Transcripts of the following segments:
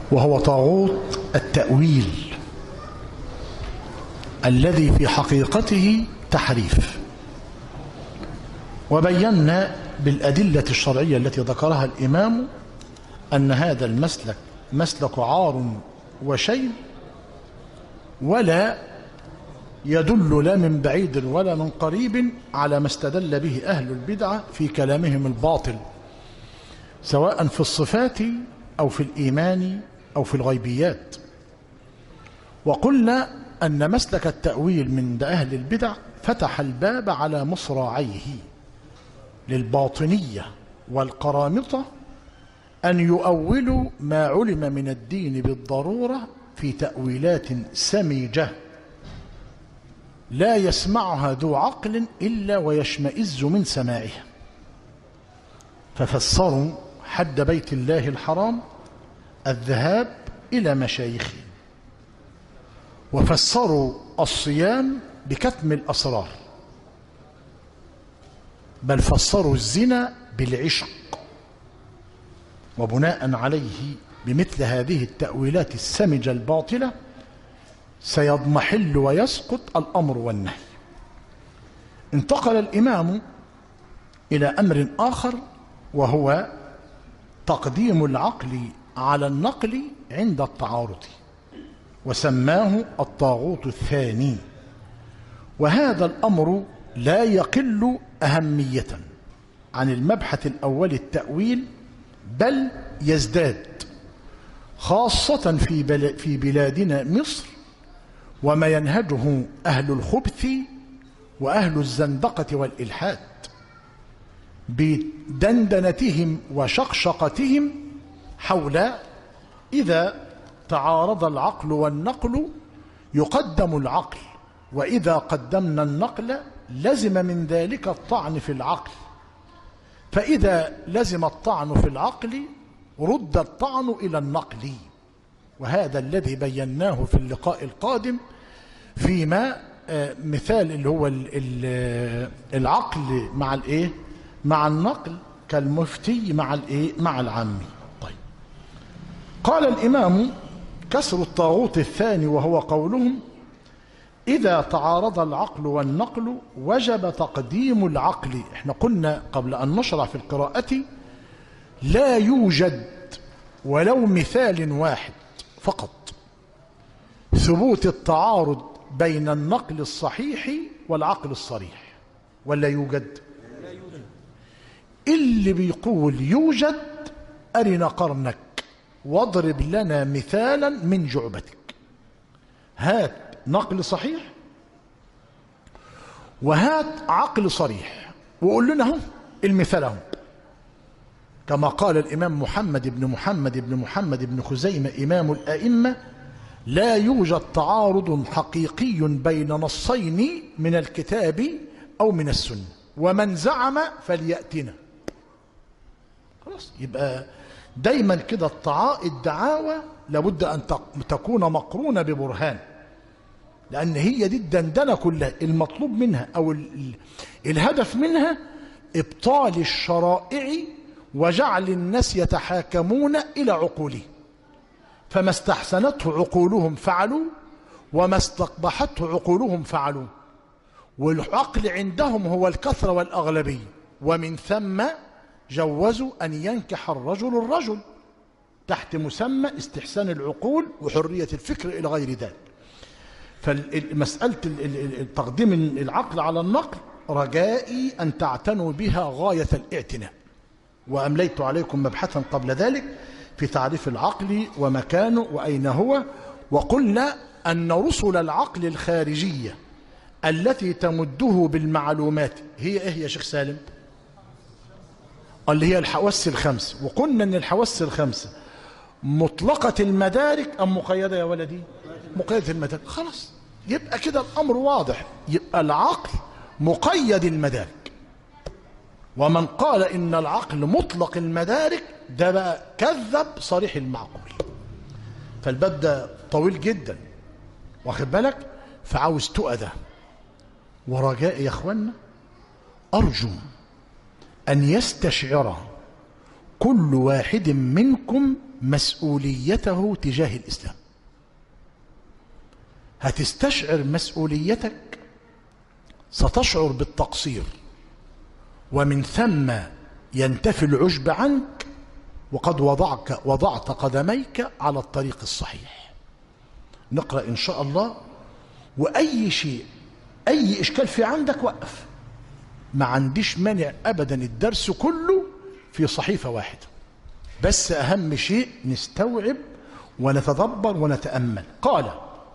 وهو طاغوت التأويل الذي في حقيقته تحريف وبينا بالأدلة الشرعية التي ذكرها الإمام أن هذا المسلك مسلك عار وشيء ولا يدل لا من بعيد ولا من قريب على ما استدل به أهل البدعة في كلامهم الباطل سواء في الصفات أو في الإيمان أو في الغيبيات وقلنا أن مسلك التأويل من أهل البدع فتح الباب على مصراعيه للباطنية والقرامطة أن يؤولوا ما علم من الدين بالضرورة في تأويلات سميجة لا يسمعها ذو عقل إلا ويشمئز من سماعها ففسروا حد بيت الله الحرام الذهاب إلى مشايخه وفسروا الصيام بكتم الأسرار بل فسروا الزنا بالعشق وبناء عليه بمثل هذه التأويلات السمجة الباطلة سيضمحل ويسقط الأمر والنهي انتقل الإمام إلى أمر آخر وهو تقديم العقل على النقل عند التعارض وسماه الطاغوت الثاني وهذا الأمر لا يقل أهمية عن المبحث الأول التأويل بل يزداد خاصة في في بلادنا مصر وما ينهجه أهل الخبث وأهل الزندقة والإلحاد بدندنتهم وشقشقتهم حول إذا تعارض العقل والنقل يقدم العقل وإذا قدمنا النقل لزم من ذلك الطعن في العقل فإذا لزم الطعن في العقل رد الطعن إلى النقل وهذا الذي بيناه في اللقاء القادم فيما مثال اللي هو العقل مع الايه مع النقل كالمفتي مع الايه مع العامي طيب قال الامام كسر الطاغوت الثاني وهو قولهم إذا تعارض العقل والنقل وجب تقديم العقل احنا قلنا قبل أن نشرع في القراءة لا يوجد ولو مثال واحد فقط ثبوت التعارض بين النقل الصحيح والعقل الصريح ولا يوجد اللي بيقول يوجد أرنا قرنك واضرب لنا مثالا من جعبتك هات نقل صحيح وهات عقل صريح وقول لنا هم المثال هم كما قال الإمام محمد بن محمد بن محمد بن خزيمة إمام الأئمة لا يوجد تعارض حقيقي بين نصين من الكتاب أو من السنة ومن زعم فليأتنا خلاص يبقى دايما كده الدعاوى لابد أن تكون مقرونة ببرهان لأن هي دي الدندنة كلها المطلوب منها أو الهدف منها إبطال الشرائع وجعل الناس يتحاكمون إلى عقولهم فما استحسنته عقولهم فعلوا وما استقبحته عقولهم فعلوا والعقل عندهم هو الكثرة والأغلبية ومن ثم جوزوا أن ينكح الرجل الرجل تحت مسمى استحسان العقول وحرية الفكر إلى غير ذلك فمسألة تقديم العقل على النقل رجائي أن تعتنوا بها غاية الاعتناء وأمليت عليكم مبحثا قبل ذلك في تعريف العقل ومكانه وأين هو وقلنا أن رسل العقل الخارجية التي تمده بالمعلومات هي إيه يا شيخ سالم اللي هي الحواس الخمس وقلنا أن الحواس الخمسة مطلقة المدارك أم مقيدة يا ولدي مقيدة المدارك خلاص يبقى كده الأمر واضح يبقى العقل مقيد المدارك ومن قال إن العقل مطلق المدارك ده بقى كذب صريح المعقول فالباب ده طويل جدا واخد بالك فعاوز تؤدى ورجاء يا اخوانا أرجو أن يستشعر كل واحد منكم مسؤوليته تجاه الإسلام هتستشعر مسؤوليتك ستشعر بالتقصير ومن ثم ينتفي العجب عنك وقد وضعك وضعت قدميك على الطريق الصحيح نقرأ إن شاء الله وأي شيء أي إشكال في عندك وقف ما عنديش مانع أبدا الدرس كله في صحيفة واحدة بس أهم شيء نستوعب ونتدبر ونتأمل قال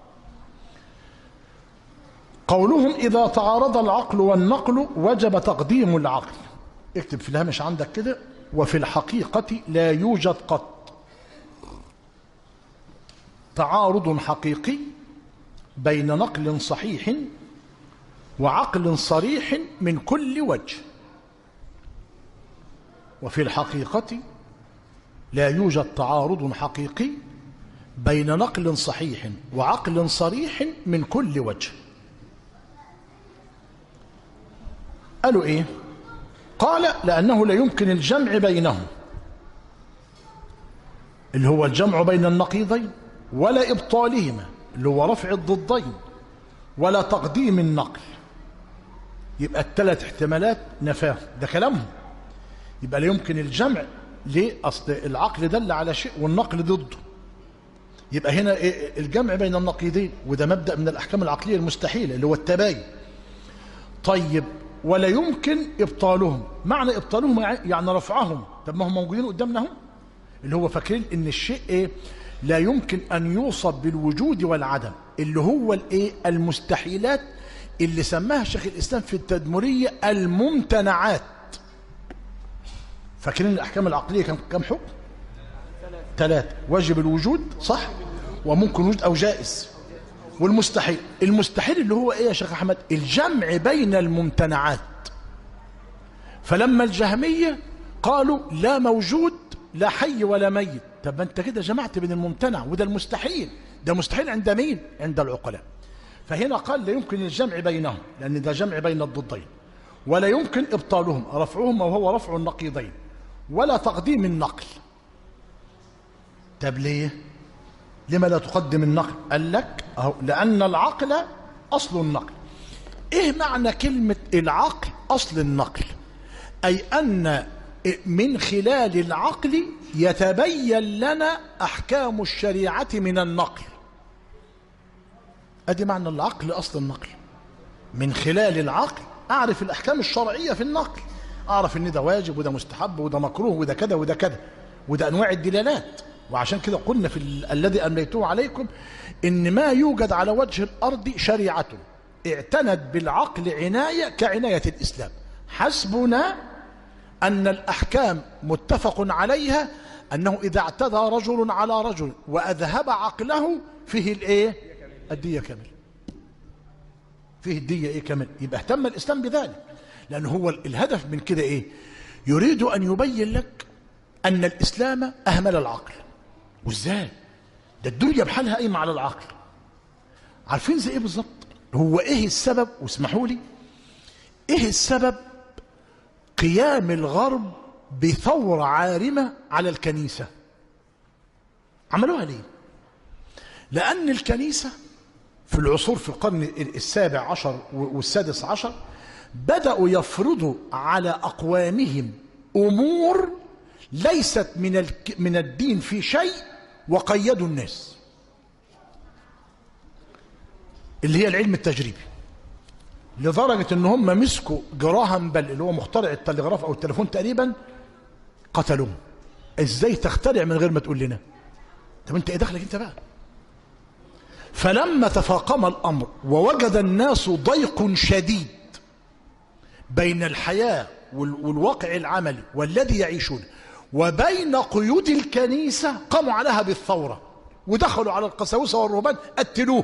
قولهم إذا تعارض العقل والنقل وجب تقديم العقل اكتب في الهامش عندك كده وفي الحقيقة لا يوجد قط تعارض حقيقي بين نقل صحيح وعقل صريح من كل وجه وفي الحقيقة لا يوجد تعارض حقيقي بين نقل صحيح وعقل صريح من كل وجه قالوا ايه قال لأنه لا يمكن الجمع بينهم اللي هو الجمع بين النقيضين ولا إبطالهما اللي هو رفع الضدين ولا تقديم النقل يبقى الثلاث احتمالات نفاه ده كلامهم يبقى لا يمكن الجمع ليه أصل العقل دل على شيء والنقل ضده يبقى هنا إيه الجمع بين النقيضين وده مبدأ من الأحكام العقلية المستحيلة اللي هو التباين طيب ولا يمكن إبطالهم معنى إبطالهم يعني رفعهم طب ما هم موجودين قدامنا هم اللي هو فاكرين إن الشيء إيه لا يمكن أن يوصف بالوجود والعدم اللي هو الإيه المستحيلات اللي سماها شيخ الإسلام في التدمرية الممتنعات فاكرين الأحكام العقلية كم كم حكم ثلاثة واجب الوجود صح وممكن وجود أو جائز والمستحيل المستحيل اللي هو ايه يا شيخ احمد الجمع بين الممتنعات فلما الجهمية قالوا لا موجود لا حي ولا ميت طب انت كده جمعت بين الممتنع وده المستحيل ده مستحيل عند مين عند العقلاء فهنا قال لا يمكن الجمع بينهم لان ده جمع بين الضدين ولا يمكن ابطالهم رفعهم وهو رفع النقيضين ولا تقديم النقل طب ليه لما لا تقدم النقل قال لك أهو لأن العقل أصل النقل إيه معنى كلمة العقل أصل النقل أي أن من خلال العقل يتبين لنا أحكام الشريعة من النقل أدي معنى العقل أصل النقل من خلال العقل أعرف الأحكام الشرعية في النقل أعرف أن ده واجب وده مستحب وده مكروه وده كذا وده كذا وده أنواع الدلالات وعشان كده قلنا في ال... الذي أمليته عليكم إن ما يوجد على وجه الأرض شريعة اعتنت بالعقل عناية كعناية الإسلام حسبنا أن الأحكام متفق عليها أنه إذا اعتدى رجل على رجل وأذهب عقله فيه الإيه الدية كامل فيه الدية إيه كامل يبقى اهتم الإسلام بذلك لأن هو الهدف من كده إيه يريد أن يبين لك أن الإسلام أهمل العقل وإزاي ده الدنيا بحالها قايمة على العقل عارفين زي إيه بالظبط هو إيه السبب واسمحوا لي إيه السبب قيام الغرب بثورة عارمة على الكنيسة عملوها ليه لأن الكنيسة في العصور في القرن السابع عشر والسادس عشر بدأوا يفرضوا على أقوامهم أمور ليست من من الدين في شيء وقيدوا الناس اللي هي العلم التجريبي لدرجة ان هم مسكوا جراهام بل اللي هو مخترع التلغراف او التليفون تقريبا قتلوه ازاي تخترع من غير ما تقول لنا طب انت ايه دخلك انت بقى فلما تفاقم الامر ووجد الناس ضيق شديد بين الحياة والواقع العملي والذي يعيشون وبين قيود الكنيسة قاموا عليها بالثورة ودخلوا على القساوسة والرهبان قتلوه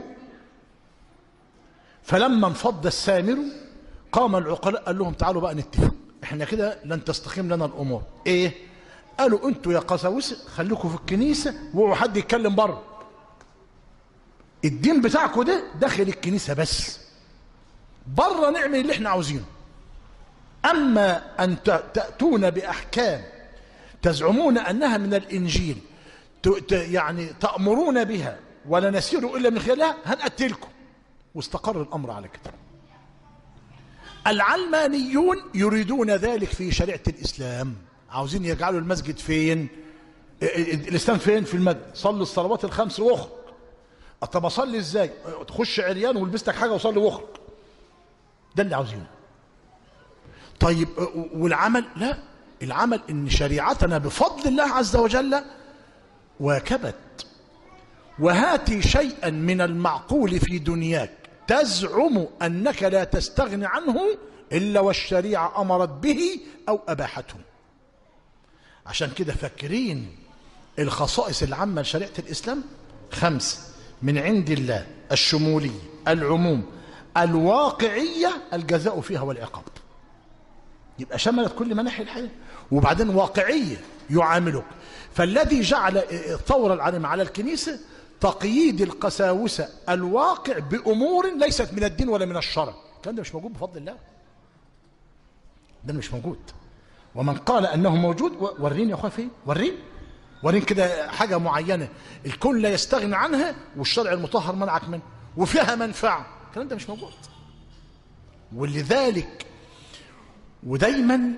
فلما انفض السامر قام العقلاء قال لهم تعالوا بقى نتفق احنا كده لن تستقيم لنا الامور ايه قالوا انتوا يا قساوسه خليكم في الكنيسه واوعوا حد يتكلم بره الدين بتاعكم ده داخل الكنيسه بس بره نعمل اللي احنا عاوزينه اما ان تاتون باحكام تزعمون انها من الانجيل ت- ت- يعني تأمرون بها ولا نسير إلا من خلالها هنقتلكم واستقر الأمر على كده العلمانيون يريدون ذلك في شريعة الإسلام عاوزين يجعلوا المسجد فين ال- ال- الإسلام فين في المسجد صلي الصلوات الخمس واخرج طب أصلي إزاي تخش عريان ولبستك حاجة وصلي واخرج ده اللي عاوزينه طيب والعمل لا العمل ان شريعتنا بفضل الله عز وجل واكبت وهاتي شيئا من المعقول في دنياك تزعم انك لا تستغني عنه الا والشريعه امرت به او اباحته عشان كده فاكرين الخصائص العامه لشريعه الاسلام خمسه من عند الله الشموليه العموم الواقعيه الجزاء فيها والعقاب يبقى شملت كل مناحي الحياة وبعدين واقعية يعاملك فالذي جعل الثورة العارمة على الكنيسة تقييد القساوسة الواقع بأمور ليست من الدين ولا من الشرع الكلام ده مش موجود بفضل الله ده مش موجود ومن قال أنه موجود و- وريني يا أخويا فين وريني وريني كده حاجة معينة الكل لا يستغني عنها والشرع المطهر منعك منه وفيها منفعة الكلام ده مش موجود ولذلك ودايما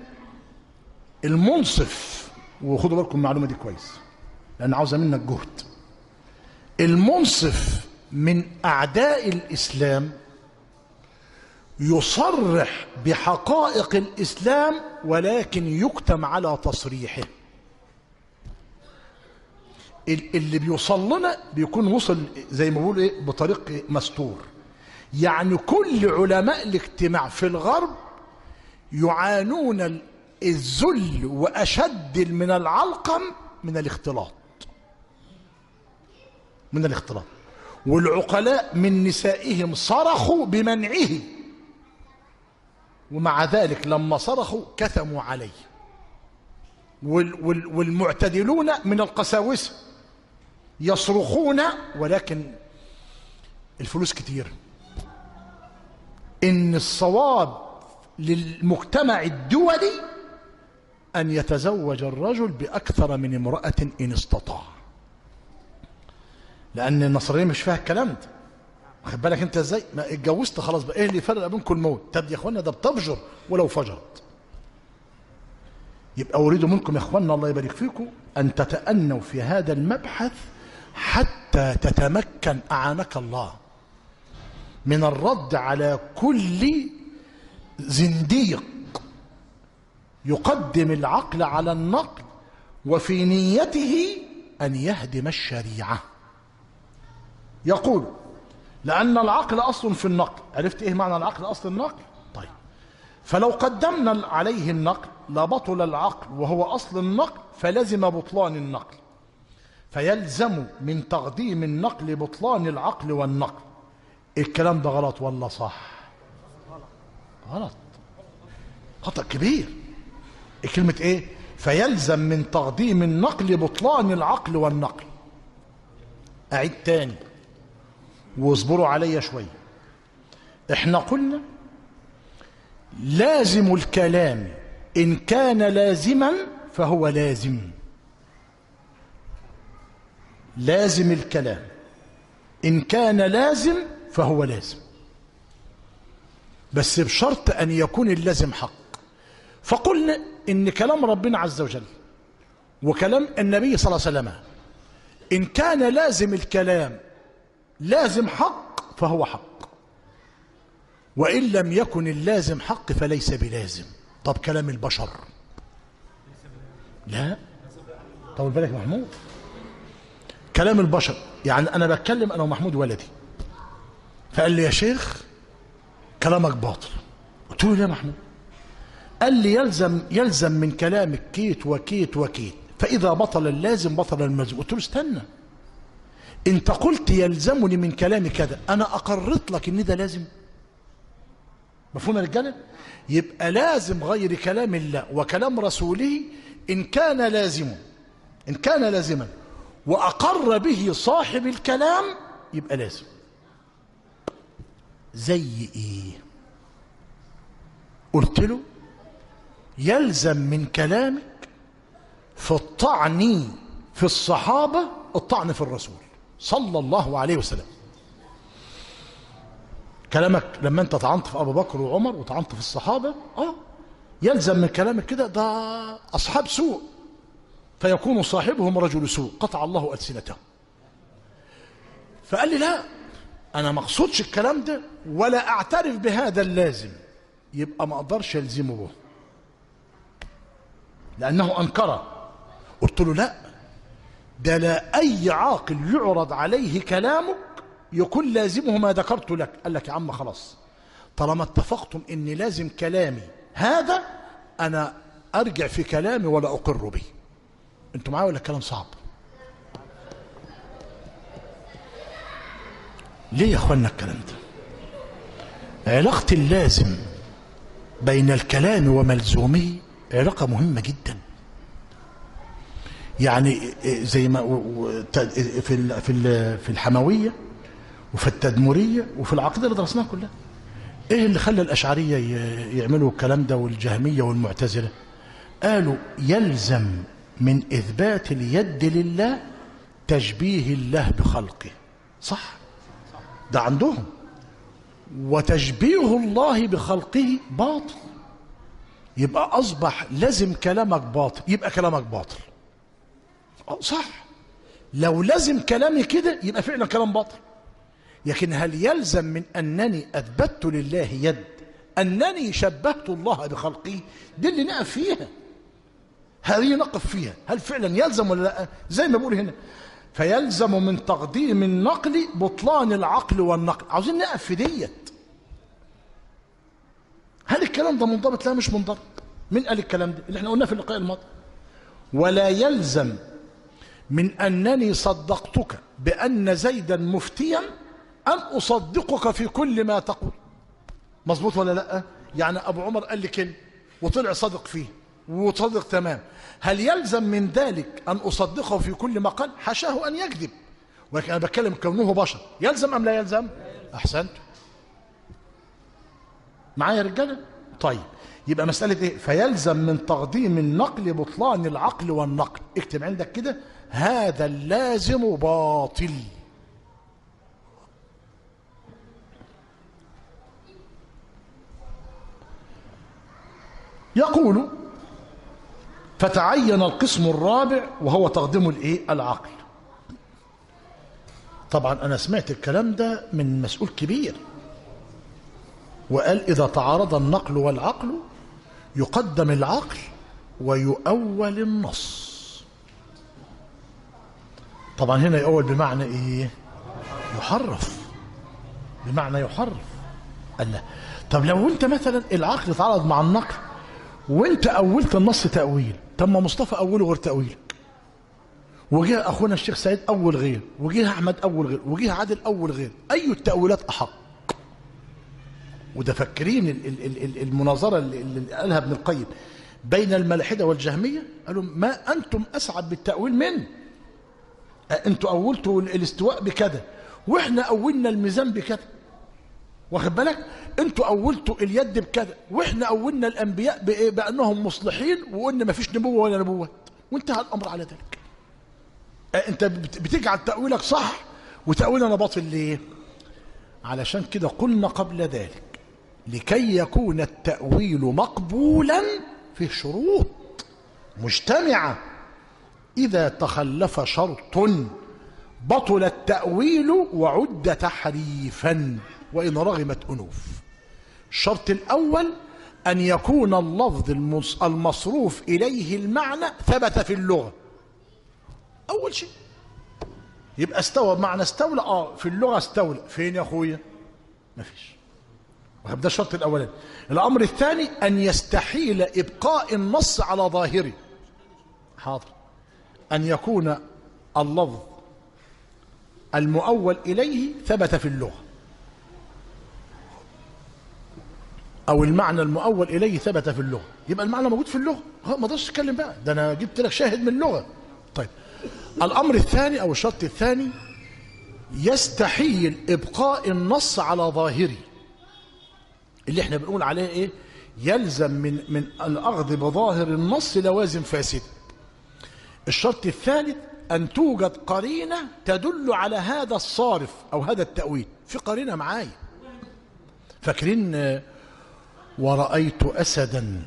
المنصف وخدوا بالكم من المعلومه دي كويس لان عاوزه منك جهد المنصف من اعداء الاسلام يصرح بحقائق الاسلام ولكن يكتم على تصريحه ال- اللي بيوصل لنا بيكون وصل زي ما بيقولوا ايه بطريق مستور يعني كل علماء الاجتماع في الغرب يعانون ال- الذل واشد من العلقم من الاختلاط من الاختلاط والعقلاء من نسائهم صرخوا بمنعه ومع ذلك لما صرخوا كتموا عليه وال وال والمعتدلون من القساوسه يصرخون ولكن الفلوس كتير ان الصواب للمجتمع الدولي ان يتزوج الرجل باكثر من امراه ان استطاع لان النصرانيه مش فيها الكلام ده واخد بالك انت ازاي ما اتجوزت خلاص بقى ايه اللي فرق بينكم الموت طب يا اخوانا ده بتفجر ولو فجرت يبقى اريد منكم يا اخوانا الله يبارك فيكم ان تتأنوا في هذا المبحث حتى تتمكن اعانك الله من الرد على كل زنديق يقدم العقل على النقل وفي نيته ان يهدم الشريعه يقول لان العقل اصل في النقل عرفت ايه معنى العقل اصل النقل طيب فلو قدمنا عليه النقل لبطل العقل وهو اصل النقل فلزم بطلان النقل فيلزم من تقديم النقل بطلان العقل والنقل الكلام ده غلط ولا صح غلط خطأ كبير كلمة ايه فيلزم من تقديم النقل بطلان العقل والنقل اعيد تاني واصبروا عليا شوية احنا قلنا لازم الكلام ان كان لازما فهو لازم لازم الكلام ان كان لازم فهو لازم بس بشرط ان يكون اللازم حق فقلنا ان كلام ربنا عز وجل وكلام النبي صلى الله عليه وسلم ان كان لازم الكلام لازم حق فهو حق وان لم يكن اللازم حق فليس بلازم طب كلام البشر لا طول بالك محمود كلام البشر يعني انا بتكلم انا ومحمود ولدي فقال لي يا شيخ كلامك باطل قلت له ليه يا محمود قال لي يلزم يلزم من كلامك كيت وكيت وكيت فاذا بطل اللازم بطل الملزم قلت له استنى انت قلت يلزمني من كلامي كذا انا اقررت لك ان ده لازم مفهوم يا رجاله يبقى لازم غير كلام الله وكلام رسوله ان كان لازما ان كان لازما واقر به صاحب الكلام يبقى لازم زي ايه قلت له يلزم من كلامك في الطعن في الصحابة الطعن في الرسول صلى الله عليه وسلم كلامك لما انت طعنت في ابو بكر وعمر وطعنت في الصحابة اه يلزم من كلامك كده ده اصحاب سوء فيكون صاحبهم رجل سوء قطع الله ألسنتهم فقال لي لا أنا ما اقصدش الكلام ده ولا أعترف بهذا اللازم يبقى ما أقدرش ألزمه به لأنه أنكره قلت له لا ده لا أي عاقل يعرض عليه كلامك يكون لازمه ما ذكرت لك قال لك يا عم خلاص طالما اتفقتم إني لازم كلامي هذا أنا أرجع في كلامي ولا أقر به انتوا معايا ولا الكلام صعب ليه يا اخوانا الكلام ده علاقة اللازم بين الكلام وملزومه علاقة مهمة جدا يعني زي ما في في في الحموية وفي التدمرية وفي العقيدة اللي درسناها كلها ايه اللي خلى الأشعرية يعملوا الكلام ده والجهمية والمعتزلة قالوا يلزم من إثبات اليد لله تشبيه الله بخلقه صح ده عندهم وتشبيه الله بخلقه باطل يبقى أصبح لازم كلامك باطل يبقى كلامك باطل صح لو لازم كلامي كده يبقى فعلا كلام باطل لكن هل يلزم من أنني أثبتت لله يد أنني شبهت الله بخلقه دي اللي نقف فيها هذه نقف فيها هل فعلا يلزم ولا لا زي ما بقول هنا فيلزم من تقديم النقل بطلان العقل والنقل عاوزين نقف في ديت هل الكلام ده منضبط لا مش منضبط من قال الكلام ده اللي احنا قلناه في اللقاء الماضي ولا يلزم من أنني صدقتك بأن زيدا مفتيا أن أصدقك في كل ما تقول مظبوط ولا لا يعني أبو عمر قال لي كلمة وطلع صادق فيه وصدق تمام هل يلزم من ذلك أن أصدقه في كل ما قال حشاه أن يكذب ولكن أنا بتكلم كونه بشر يلزم أم لا يلزم أحسنت معايا يا رجالة طيب يبقى مسألة إيه فيلزم من تقديم النقل بطلان العقل والنقل اكتب عندك كده هذا اللازم باطل يقول فتعين القسم الرابع وهو تقديم الايه العقل طبعا انا سمعت الكلام ده من مسؤول كبير وقال اذا تعارض النقل والعقل يقدم العقل ويؤول النص طبعا هنا يؤول بمعنى ايه يحرف بمعنى يحرف قال لا طب لو انت مثلا العقل تعارض مع النقل وانت اولت النص تاويل طب ما مصطفى اوله غير تاويلك وجه اخونا الشيخ سعيد اول غير وجه احمد اول غير وجه عادل اول غير اي التاويلات احق وده فاكرين المناظره اللي قالها ابن القيم بين الملاحده والجهميه قالوا ما انتم اسعد بالتاويل منه انتوا اولتوا الاستواء بكذا واحنا اولنا الميزان بكذا واخد بالك انتوا اولتوا اليد بكذا واحنا اولنا الانبياء بايه بانهم مصلحين وقلنا ما فيش نبوه ولا نبوات وانتهى الامر على ذلك انت بتجعل تاويلك صح وتاويلنا باطل ليه علشان كده قلنا قبل ذلك لكي يكون التاويل مقبولا فيه شروط مجتمعه اذا تخلف شرط بطل التاويل وعد تحريفا وإن رغمت أنوف الشرط الأول أن يكون اللفظ المصروف إليه المعنى ثبت في اللغة أول شيء يبقى استوى بمعنى استولى اه في اللغة استولى فين يا أخويا ما فيش ده الشرط الأولاني الأمر الثاني أن يستحيل إبقاء النص على ظاهره حاضر أن يكون اللفظ المؤول إليه ثبت في اللغة او المعنى المؤول اليه ثبت في اللغه يبقى المعنى موجود في اللغه ما اقدرش اتكلم بقى ده انا جبت لك شاهد من اللغه طيب الامر الثاني او الشرط الثاني يستحيل ابقاء النص على ظاهره اللي احنا بنقول عليه ايه يلزم من من الاخذ بظاهر النص لوازم فاسده الشرط الثالث أن توجد قرينة تدل على هذا الصارف أو هذا التأويل في قرينة معايا فاكرين آه، ورأيت أسدا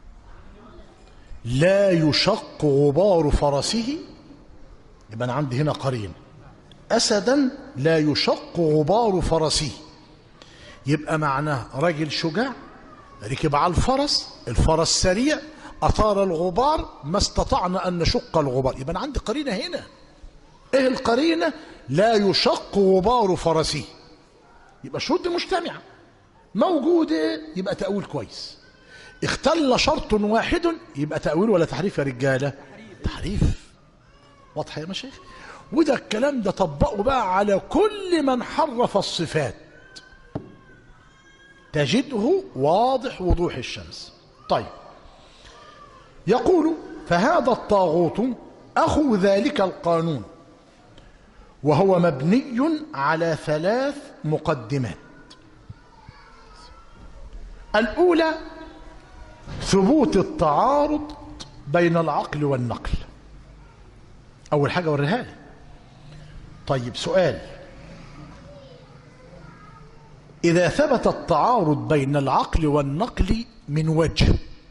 لا يشق غبار فرسه يبقى أنا عندي هنا قرين أسدا لا يشق غبار فرسه يبقى معناه راجل شجاع ركب على الفرس الفرس سريع أثار الغبار ما استطعنا أن نشق الغبار يبقى أنا عندي قرينة هنا إيه القرينة لا يشق غبار فرسه يبقى الشروط دي مجتمعة موجودة يبقى تأويل كويس اختل شرط واحد يبقى تأويل ولا تحريف يا رجالة تحريف واضحة يا مشايخ وده الكلام ده طبقه بقى على كل من حرف الصفات تجده واضح وضوح الشمس طيب يقول فهذا الطاغوت أخو ذلك القانون وهو مبني على ثلاث مقدمات الأولى ثبوت التعارض بين العقل والنقل أول حاجة وريها لي طيب سؤال إذا ثبت التعارض بين العقل والنقل من وجه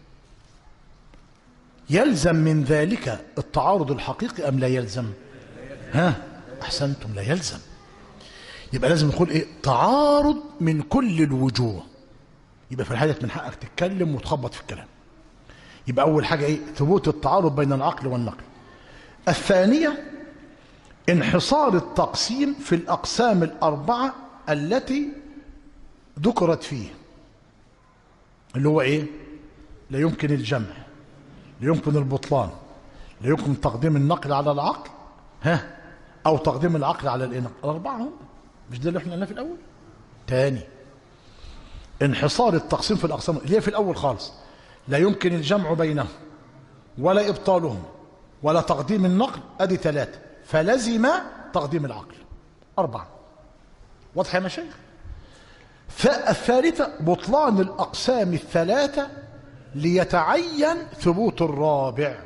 يلزم من ذلك التعارض الحقيقي أم لا يلزم ها أحسنتم لا يلزم يبقى لازم نقول إيه تعارض من كل الوجوه يبقى في الحالة من حقك تتكلم وتخبط في الكلام يبقى أول حاجة إيه ثبوت التعارض بين العقل والنقل الثانية انحصار التقسيم في الأقسام الأربعة التي ذكرت فيه اللي هو إيه لا يمكن الجمع لا يمكن البطلان لا يمكن تقديم النقل على العقل ها أو تقديم العقل على الإنق الأربعة هم مش ده اللي احنا قلناه في الأول تاني انحصار التقسيم في الأقسام اللي هي في الأول خالص لا يمكن الجمع بينهم ولا إبطالهم ولا تقديم النقل أدي ثلاثة فلزم تقديم العقل أربعة واضح يا مشايخ فالثالثة بطلان الأقسام الثلاثة ليتعين ثبوت الرابع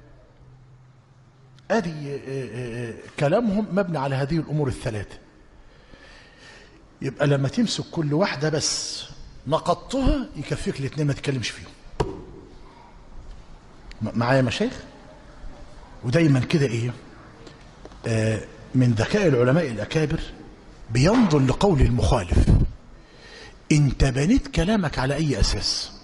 ادي كلامهم مبني على هذه الامور الثلاثه يبقى لما تمسك كل واحده بس نقضتها يكفيك الاثنين ما تتكلمش فيهم معايا مشايخ ودايما كده ايه آه من ذكاء العلماء الاكابر بينظر لقول المخالف انت بنيت كلامك على اي اساس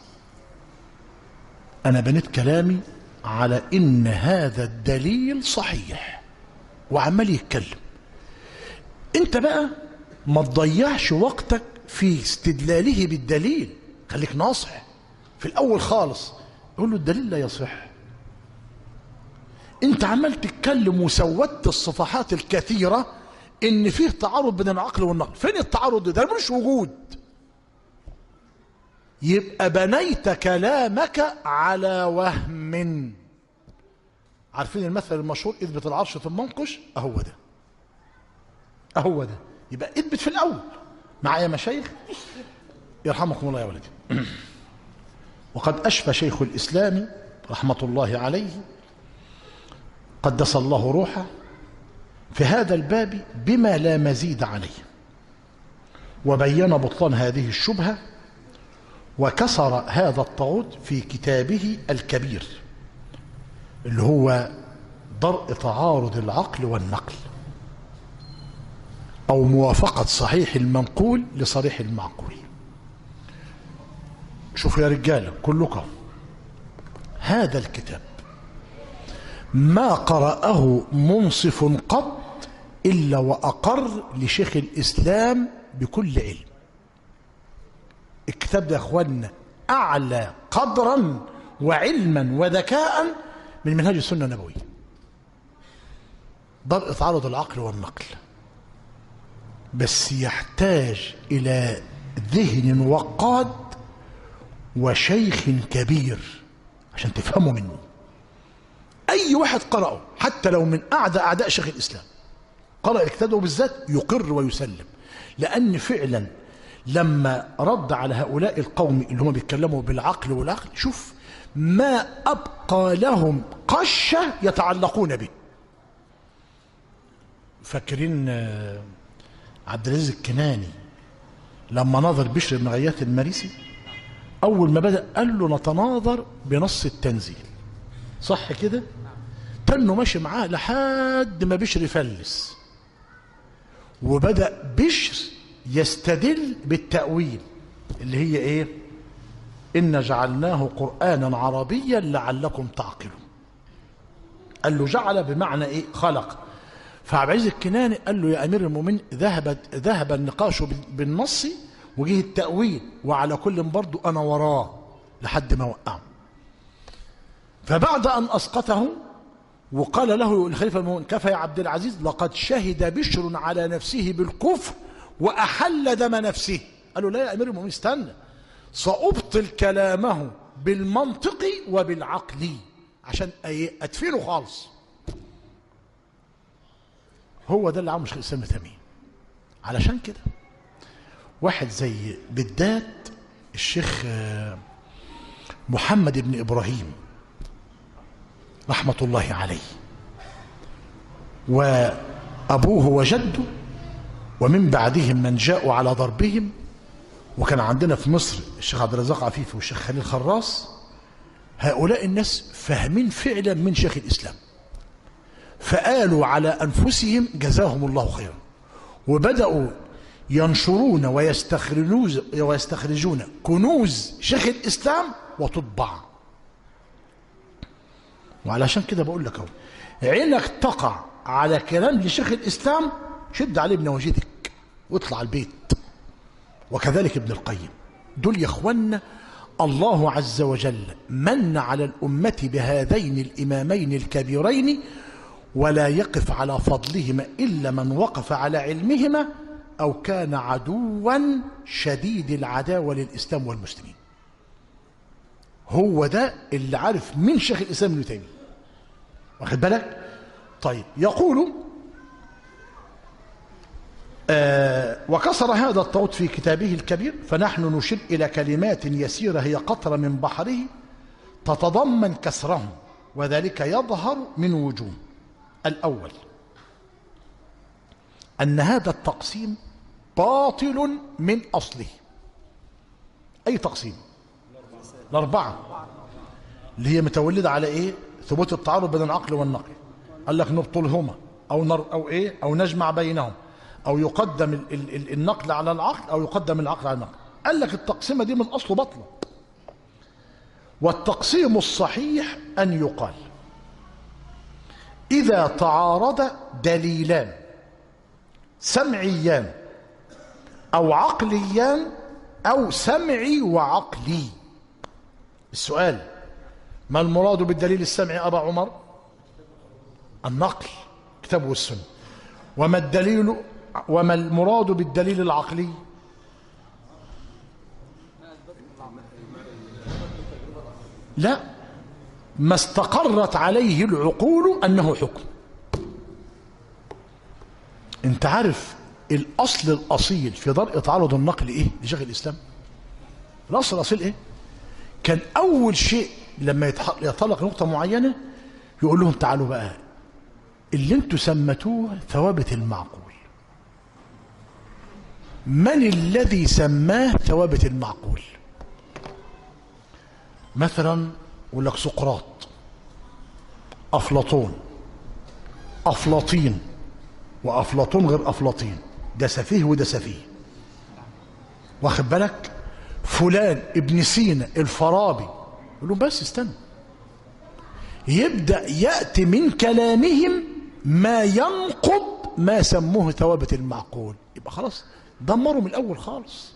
انا بنيت كلامي على ان هذا الدليل صحيح وعمال يتكلم انت بقى ما تضيعش وقتك في استدلاله بالدليل خليك ناصح في الاول خالص يقول له الدليل لا يصح انت عمال تتكلم وسودت الصفحات الكثيرة ان فيه تعارض بين العقل والنقل فين التعارض ده مش وجود يبقى بنيت كلامك على وهم عارفين المثل المشهور اثبت العرش ثم انقش اهو ده اهو ده يبقى اثبت في الاول معايا مشايخ يرحمكم الله يا ولدي وقد اشفى شيخ الاسلام رحمه الله عليه قدس الله روحه في هذا الباب بما لا مزيد عليه وبين بطلان هذه الشبهه وكسر هذا الطاغوت في كتابه الكبير اللي هو درء تعارض العقل والنقل أو موافقة صحيح المنقول لصريح المعقول شوفوا يا رجال كلكم هذا الكتاب ما قرأه منصف قط إلا وأقر لشيخ الإسلام بكل علم الكتاب ده يا اخوانا اعلى قدرا وعلما وذكاء من منهاج السنه النبويه درء تعارض العقل والنقل بس يحتاج الى ذهن وقاد وشيخ كبير عشان تفهموا منه اي واحد قرأه حتى لو من اعدى اعداء شيخ الاسلام قرأ الكتاب ده بالذات يقر ويسلم لان فعلا لما رد على هؤلاء القوم اللي هم بيتكلموا بالعقل والعقل شوف ما أبقى لهم قشة يتعلقون به فاكرين آه، عبد العزيز الكناني لما نظر بشر بن غياث المريسي اول ما بدا قال له نتناظر بنص التنزيل صح كده تنه ماشي معاه لحد ما بشر فلس وبدا بشر يستدل بالتاويل اللي هي ايه ان جعلناه قرانا عربيا لعلكم تعقلون قال له جعل بمعنى ايه خلق فعبد العزيز الكناني قال له يا امير المؤمنين ذهب ذهب النقاش بال- بالنص وجه التاويل وعلى كل برضه انا وراه لحد ما وقعه فبعد ان اسقطه وقال له الخليفه المؤمن كفى يا عبد العزيز لقد شهد بشر على نفسه بالكفر واحل دم نفسه قال له لا يا امير المؤمنين استنى سابطل كلامه بالمنطق وبالعقل عشان ايه ادفنه خالص هو ده اللي عمل شيخ الاسلام ابن تيميه علشان كده واحد زي بالذات الشيخ آه، محمد بن ابراهيم رحمه الله عليه وابوه وجده ومن بعدهم من جاءوا على ضربهم وكان عندنا في مصر الشيخ عبد الرزاق عفيفي والشيخ خليل خراس هؤلاء الناس فاهمين فعلا من شيخ الاسلام فقالوا على انفسهم جزاهم الله خيرا وبداوا ينشرون ويستخرجون ويستخرجون كنوز شيخ الاسلام وتطبع وعلشان كده بقول لك اهو عينك تقع على كلام لشيخ الاسلام شد عليه بنواجدك واطلع البيت وكذلك ابن القيم دول يا اخوانا الله عز وجل من على الأمة بهذين الإمامين الكبيرين ولا يقف على فضلهما إلا من وقف على علمهما أو كان عدوا شديد العداوة للإسلام والمسلمين هو ده اللي عارف من شيخ الإسلام ابن تيمية واخد بالك طيب يقول آه وكسر هذا الطاوت في كتابه الكبير فنحن نشير إلى كلمات يسيرة هي قطرة من بحره تتضمن كسره وذلك يظهر من وجوه الأول أن هذا التقسيم باطل من أصله أي تقسيم الأربعة اللي هي متولدة على إيه ثبوت التعارض بين العقل والنقل قال لك نبطلهما أو نر أو إيه أو نجمع بينهم أو يقدم ال ال ال النقل على العقل أو يقدم العقل على النقل قال لك التقسيمة دي من أصله بطلة والتقسيم الصحيح أن يقال إذا تعارض دليلان سمعيان أو عقليان أو سمعي وعقلي السؤال ما المراد بالدليل السمعي أبا عمر النقل كتاب والسنة وما الدليل وما المراد بالدليل العقلي لا ما استقرت عليه العقول أنه حكم انت عارف الأصل الأصيل في درء تعارض النقل إيه لشيخ الإسلام الأصل الأصيل إيه كان أول شيء لما يطلق نقطة معينة يقول لهم تعالوا بقى اللي انتوا سمتوه ثوابت المعقول من الذي سماه ثوابت المعقول مثلا يقول لك سقراط أفلاطون أفلاطين وأفلاطون غير أفلاطين ده سفيه وده سفيه واخد بالك فلان ابن سينا الفارابي يقول لهم بس استنى يبدأ يأتي من كلامهم ما ينقض ما سموه ثوابت المعقول يبقى خلاص دمروا من الأول خالص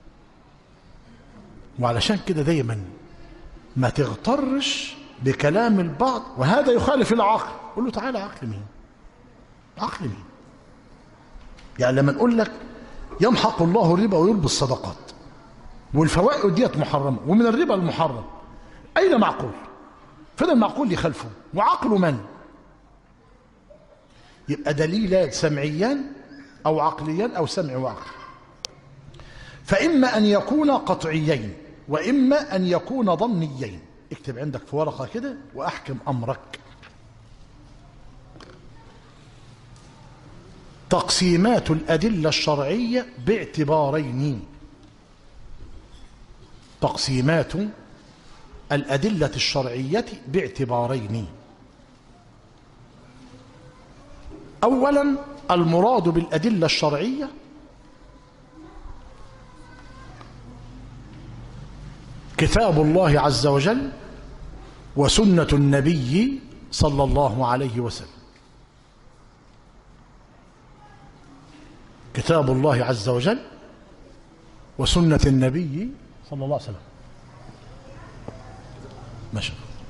وعلشان كده دايما ما تغترش بكلام البعض وهذا يخالف العقل قول له تعالى عقل مين عقل مين يعني لما نقول لك يمحق الله الربا ويربي الصدقات والفوائد ديت محرمة ومن الربا المحرم أين معقول فين المعقول يخالفه وعقل من يبقى دليلان سمعيان أو عقليان أو سمع وعقل فإما أن يكون قطعيين وإما أن يكون ظنيين اكتب عندك في ورقة كده وأحكم أمرك تقسيمات الأدلة الشرعية باعتبارين تقسيمات الأدلة الشرعية باعتبارين أولا المراد بالأدلة الشرعية كتاب الله عز وجل وسنة النبي صلى الله عليه وسلم كتاب الله عز وجل وسنة النبي صلى الله عليه وسلم ما شاء الله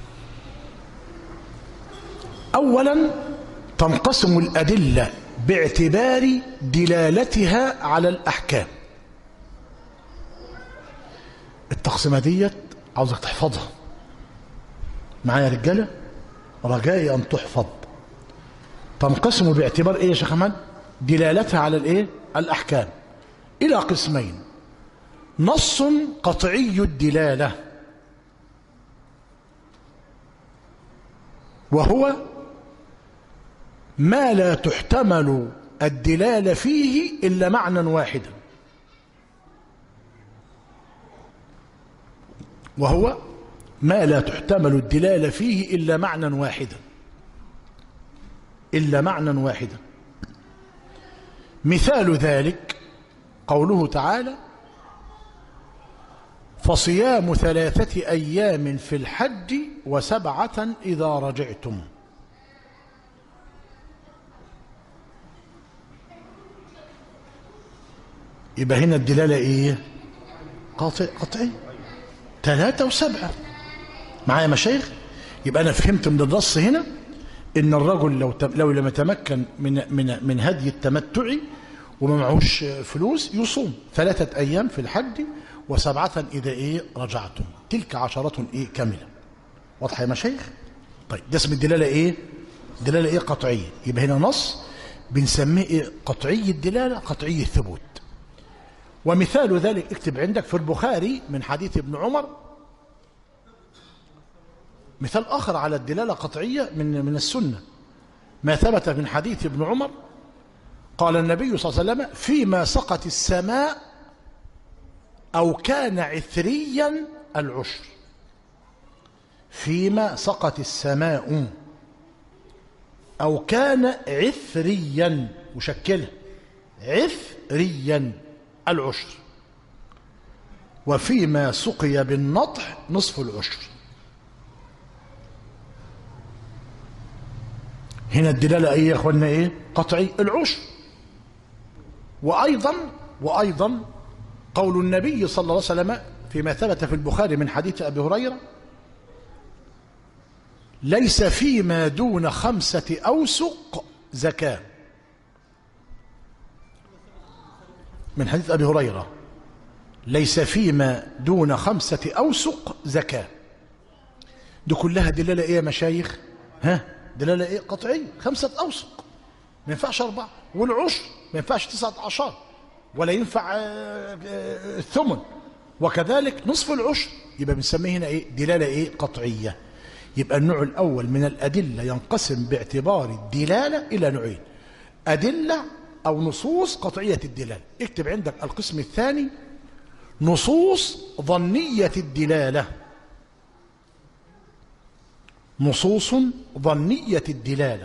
أولا تنقسم الأدلة باعتبار دلالتها على الأحكام التقسيمة ديت عاوزك تحفظها معايا يا رجالة رجائي أن تحفظ تنقسم باعتبار إيه يا شيخ أحمد دلالتها على الإيه الأحكام إلى قسمين نص قطعي الدلالة وهو ما لا تحتمل الدلالة فيه إلا معنى واحدا وهو ما لا تحتمل الدلالة فيه إلا معنى واحدا إلا معنى واحدا مثال ذلك قوله تعالى فصيام ثلاثة أيام في الحج وسبعة إذا رجعتم يبقى هنا الدلالة إيه قاطع قطعي ثلاثة وسبعة معايا مشايخ يبقى أنا فهمت من النص هنا إن الرجل لو لو لم يتمكن من من من هدي التمتع وما معهوش فلوس يصوم ثلاثة أيام في الحج وسبعة إذا إيه رجعتم تلك عشرة إيه كاملة واضحة يا مشايخ طيب ده اسم الدلالة إيه دلالة إيه قطعية يبقى هنا نص بنسميه إيه قطعي الدلالة قطعي الثبوت ومثال ذلك اكتب عندك في البخاري من حديث ابن عمر مثال آخر على الدلالة قطعية من من السنة ما ثبت من حديث ابن عمر قال النبي صلى الله عليه وسلم فيما سقت السماء أو كان عثريا العشر فيما سقت السماء أو كان عثريا مشكلة عثريا العشر وفيما سقي بالنطح نصف العشر هنا الدلالة ايه يا اخوانا ايه قطعي العشر وايضا وايضا قول النبي صلى الله عليه وسلم فيما ثبت في البخاري من حديث ابي هريره ليس فيما دون خمسه اوسق زكاه من حديث ابي هريره ليس فيما دون خمسه اوسق زكاه دي كلها دلاله ايه يا مشايخ ها دلاله ايه قطعيه خمسه اوسق ما ينفعش اربعه والعشر ما ينفعش تسعه عشر ولا ينفع الثمن وكذلك نصف العشر يبقى بنسميه هنا ايه دلاله ايه قطعيه يبقى النوع الاول من الادله ينقسم باعتبار الدلاله الى نوعين ادله او نصوص قطعيه الدلاله اكتب عندك القسم الثاني نصوص ظنيه الدلاله نصوص ظنيه الدلاله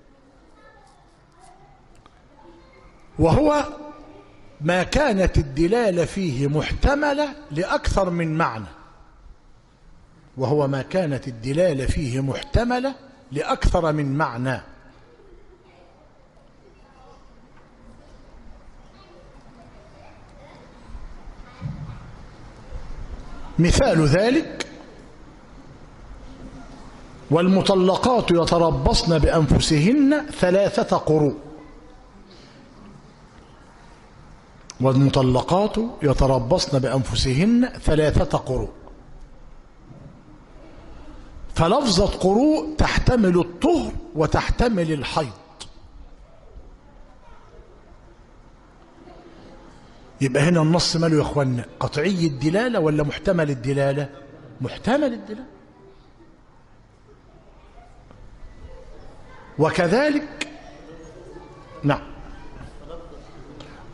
وهو ما كانت الدلالة فيه محتملة لأكثر من معنى وهو ما كانت الدلالة فيه محتملة لأكثر من معنى مثال ذلك والمطلقات يتربصن بأنفسهن ثلاثة قروء والمطلقات يتربصن بأنفسهن ثلاثة قروء فلفظة قروء تحتمل الطهر وتحتمل الحيض يبقى هنا النص ماله يا اخوانا قطعي الدلالة ولا محتمل الدلالة محتمل الدلالة وكذلك نعم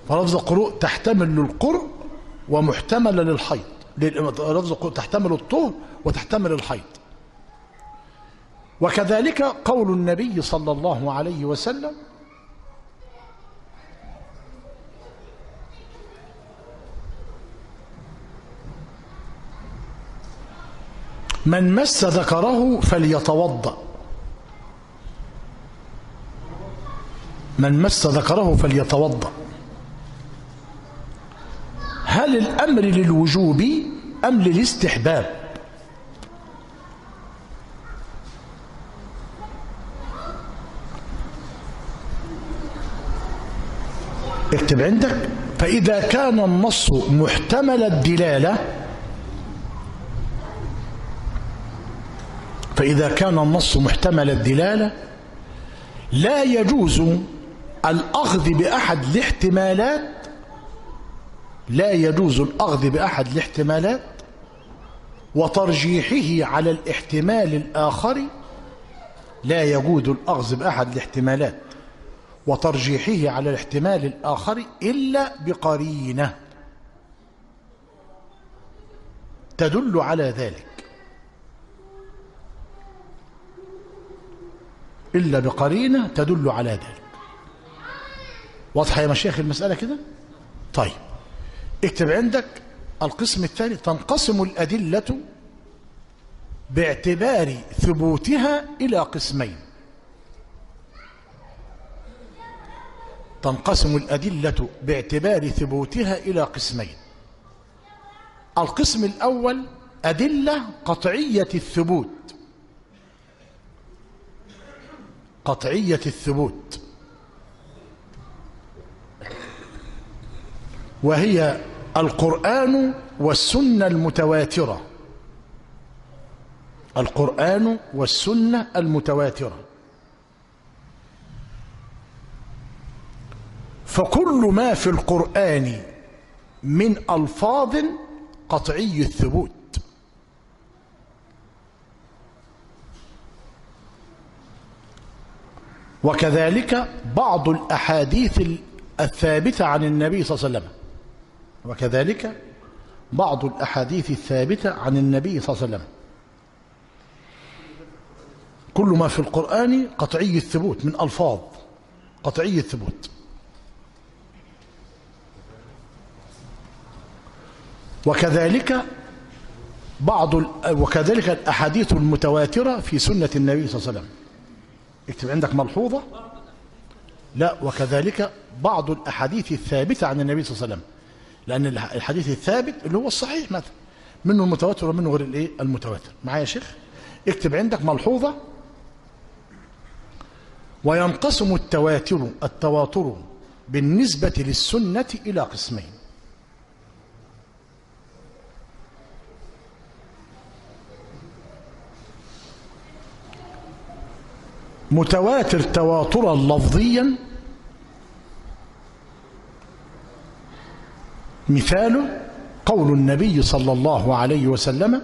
فلفظ القروء تحتمل للقرء ومحتمل للحيض لفظ القروء تحتمل الطهر وتحتمل الحيض وكذلك قول النبي صلى الله عليه وسلم من مس ذكره فليتوضأ من مس ذكره فليتوضأ هل الأمر للوجوب أم للاستحباب اكتب عندك فإذا كان النص محتمل الدلالة فإذا كان النص محتمل الدلالة لا يجوز الأخذ بأحد الاحتمالات لا يجوز الأخذ بأحد الاحتمالات وترجيحه على الاحتمال الآخر لا يجوز الأخذ بأحد الاحتمالات وترجيحه على الاحتمال الآخر إلا بقرينة تدل على ذلك إلا بقرينة تدل على ذلك واضحة يا مشايخ المسألة كده طيب اكتب عندك القسم الثاني تنقسم الأدلة باعتبار ثبوتها إلى قسمين تنقسم الأدلة باعتبار ثبوتها إلى قسمين القسم الأول أدلة قطعية الثبوت قطعية الثبوت وهي القرآن والسنة المتواترة القرآن والسنة المتواترة فكل ما في القرآن من ألفاظ قطعي الثبوت وكذلك بعض الأحاديث الثابتة عن النبي صلى الله عليه وسلم وكذلك بعض الأحاديث الثابتة عن النبي صلى الله عليه وسلم كل ما في القرآن قطعي الثبوت من ألفاظ قطعي الثبوت وكذلك بعض وكذلك الأحاديث المتواترة في سنة النبي صلى الله عليه وسلم اكتب عندك ملحوظة لا وكذلك بعض الأحاديث الثابتة عن النبي صلى الله عليه وسلم لأن الحديث الثابت اللي هو الصحيح مثلا منه المتواتر ومنه غير الايه المتواتر معايا يا شيخ اكتب عندك ملحوظة وينقسم التواتر التواتر بالنسبة للسنة إلى قسمين متواتر تواترا لفظيا مثال قول النبي صلى الله عليه وسلم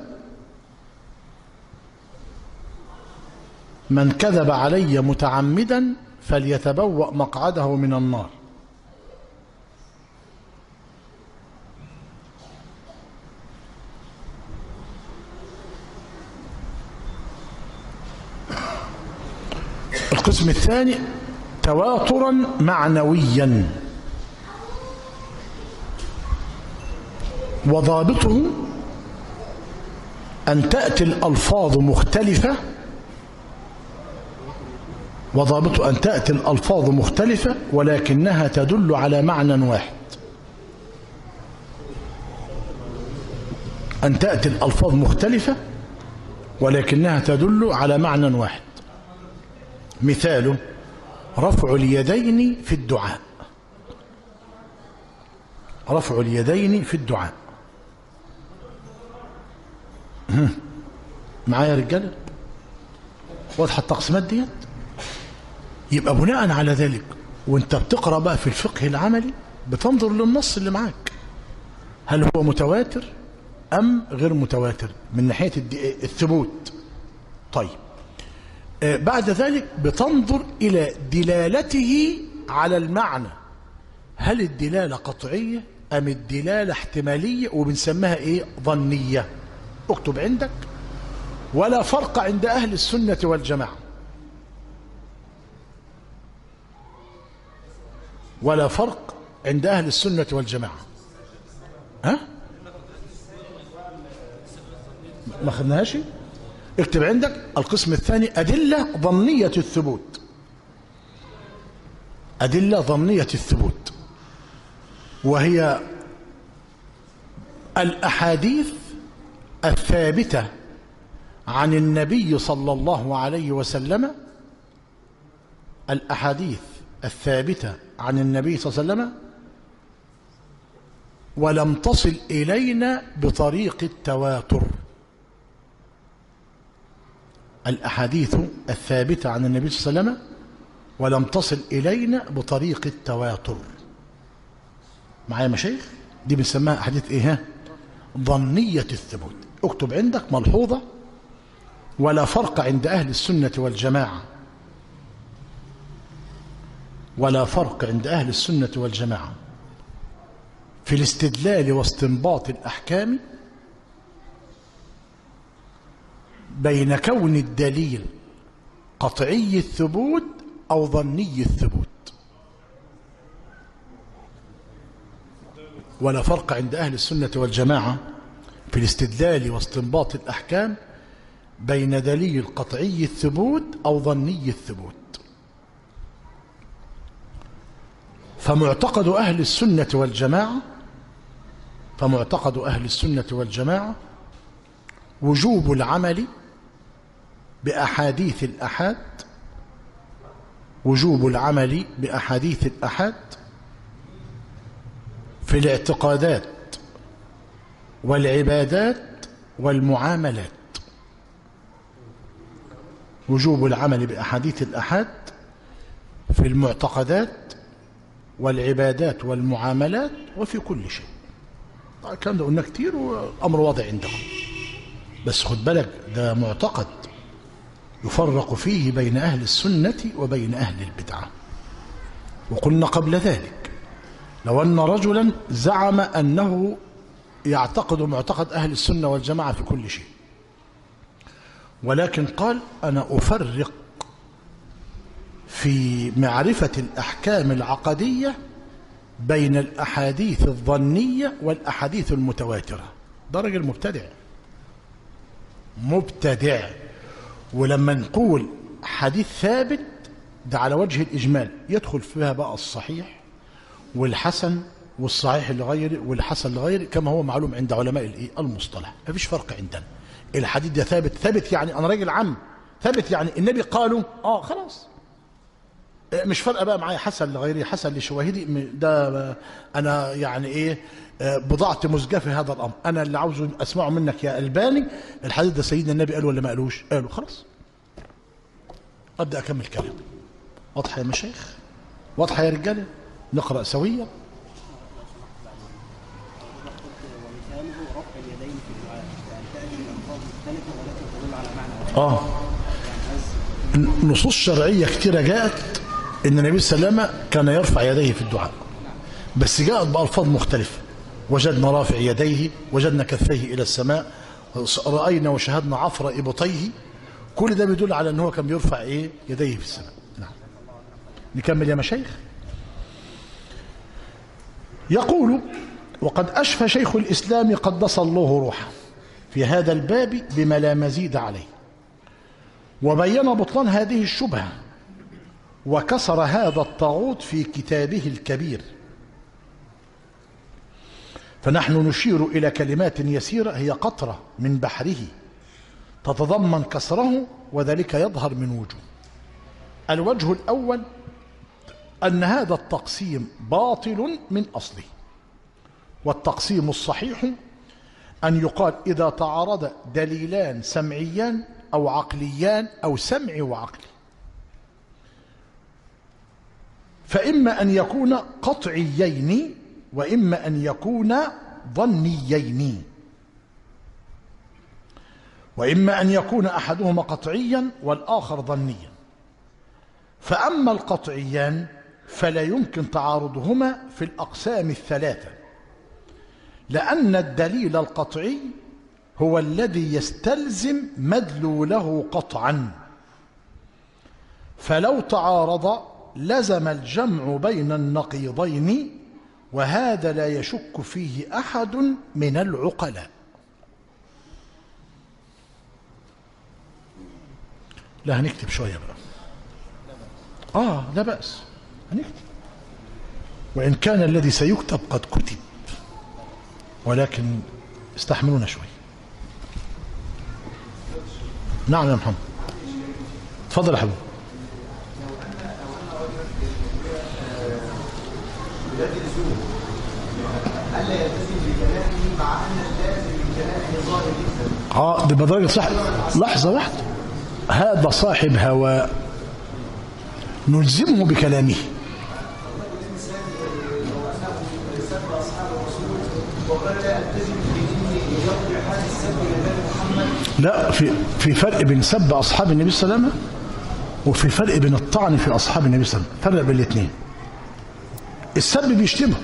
من كذب علي متعمدا فليتبوأ مقعده من النار القسم الثاني تواترا معنويا وضابطه أن تأتي الألفاظ مختلفة وضابط أن تأتي الألفاظ مختلفة ولكنها تدل على معنى واحد أن تأتي الألفاظ مختلفة ولكنها تدل على معنى واحد مثاله رفع اليدين في الدعاء رفع اليدين في الدعاء معايا يا رجاله واضحه التقسيمات ديت يبقى بناء على ذلك وانت بتقرا بقى في الفقه العملي بتنظر للنص اللي معاك هل هو متواتر ام غير متواتر من ناحيه الثبوت طيب بعد ذلك بتنظر إلى دلالته على المعنى هل الدلالة قطعية أم الدلالة احتمالية وبنسميها إيه ظنية اكتب عندك ولا فرق عند أهل السنة والجماعة ولا فرق عند أهل السنة والجماعة ها ما خدناهاش اكتب عندك القسم الثاني أدلة ظنية الثبوت أدلة ظنية الثبوت وهي الأحاديث الثابتة عن النبي صلى الله عليه وسلم الأحاديث الثابتة عن النبي صلى الله عليه وسلم ولم تصل إلينا بطريق التواتر الأحاديث الثابتة عن النبي صلى الله عليه وسلم ولم تصل إلينا بطريق التواتر معايا مشايخ دي بنسميها أحاديث إيه ظنية الثبوت اكتب عندك ملحوظة ولا فرق عند أهل السنة والجماعة ولا فرق عند أهل السنة والجماعة في الاستدلال واستنباط الأحكام بين كون الدليل قطعي الثبوت أو ظني الثبوت ولا فرق عند أهل السنة والجماعة في الاستدلال واستنباط الأحكام بين دليل قطعي الثبوت أو ظني الثبوت فمعتقد أهل السنة والجماعة فمعتقد أهل السنة والجماعة وجوب العمل بأحاديث الأحاد وجوب العمل بأحاديث الأحاد في الاعتقادات والعبادات والمعاملات وجوب العمل بأحاديث الأحاد في المعتقدات والعبادات والمعاملات وفي كل شيء الكلام ده قلنا كتير والأمر واضح عندكم بس خد بالك ده معتقد يفرق فيه بين أهل السنة وبين أهل البدعة وقلنا قبل ذلك لو أن رجلا زعم أنه يعتقد معتقد أهل السنة والجماعة في كل شيء ولكن قال أنا أفرق في معرفة الأحكام العقدية بين الأحاديث الظنية والأحاديث المتواترة ده راجل مبتدع مبتدع ولما نقول حديث ثابت ده على وجه الإجمال يدخل فيها بقى الصحيح والحسن والصحيح لغيره والحسن لغيره كما هو معلوم عند علماء الايه المصطلح مفيش فرق عندنا الحديث ده ثابت ثابت يعني انا راجل عم ثابت يعني النبي قالوا اه خلاص مش فارقه بقى معايا حسن لغيري حسن لشواهدي ده انا يعني ايه بضعت مزجاه في هذا الامر انا اللي عاوز اسمعه منك يا الباني الحديث ده سيدنا النبي قال ولا ما قالوش قالوا خلاص ابدا اكمل كلام واضحه يا مشايخ واضحه يا رجاله نقرا سويا اه نصوص شرعيه كثيره جاءت ان النبي صلى الله عليه وسلم كان يرفع يديه في الدعاء بس جاءت بألفاظ مختلفة وجدنا رافع يديه وجدنا كفيه إلى السماء رأينا وشهدنا عفر إبطيه كل ده بيدل على أنه كان بيرفع إيه يديه في السماء نعم نكمل يا مشايخ يقول وقد أشفى شيخ الإسلام قدس الله روحه في هذا الباب بما لا مزيد عليه وبين بطلان هذه الشبهه وكسر هذا الطاغوت في كتابه الكبير فنحن نشير إلى كلمات يسيرة هي قطرة من بحره تتضمن كسره وذلك يظهر من وجوه الوجه الأول أن هذا التقسيم باطل من أصله والتقسيم الصحيح أن يقال إذا تعارض دليلان سمعيان أو عقليان أو سمع وعقل فإما أن يكون قطعيين وإما أن يكون ظنيين وإما أن يكون أحدهما قطعيا والآخر ظنيا فأما القطعيان فلا يمكن تعارضهما في الأقسام الثلاثة لأن الدليل القطعي هو الذي يستلزم مدلوله قطعا فلو تعارض لزم الجمع بين النقيضين وهذا لا يشك فيه أحد من العقلاء لا هنكتب شوية بقى آه لا بأس هنكتب وإن كان الذي سيكتب قد كتب ولكن استحملونا شوي نعم يا محمد تفضل يا حبيبي اه ده بدرجة صح لحظة واحدة هذا صاحب هواء نلزمه بكلامه لا في في فرق بين سب اصحاب النبي صلى الله عليه وسلم وفي فرق بين الطعن في اصحاب النبي صلى الله عليه وسلم فرق بين الاثنين السب بيشتمهم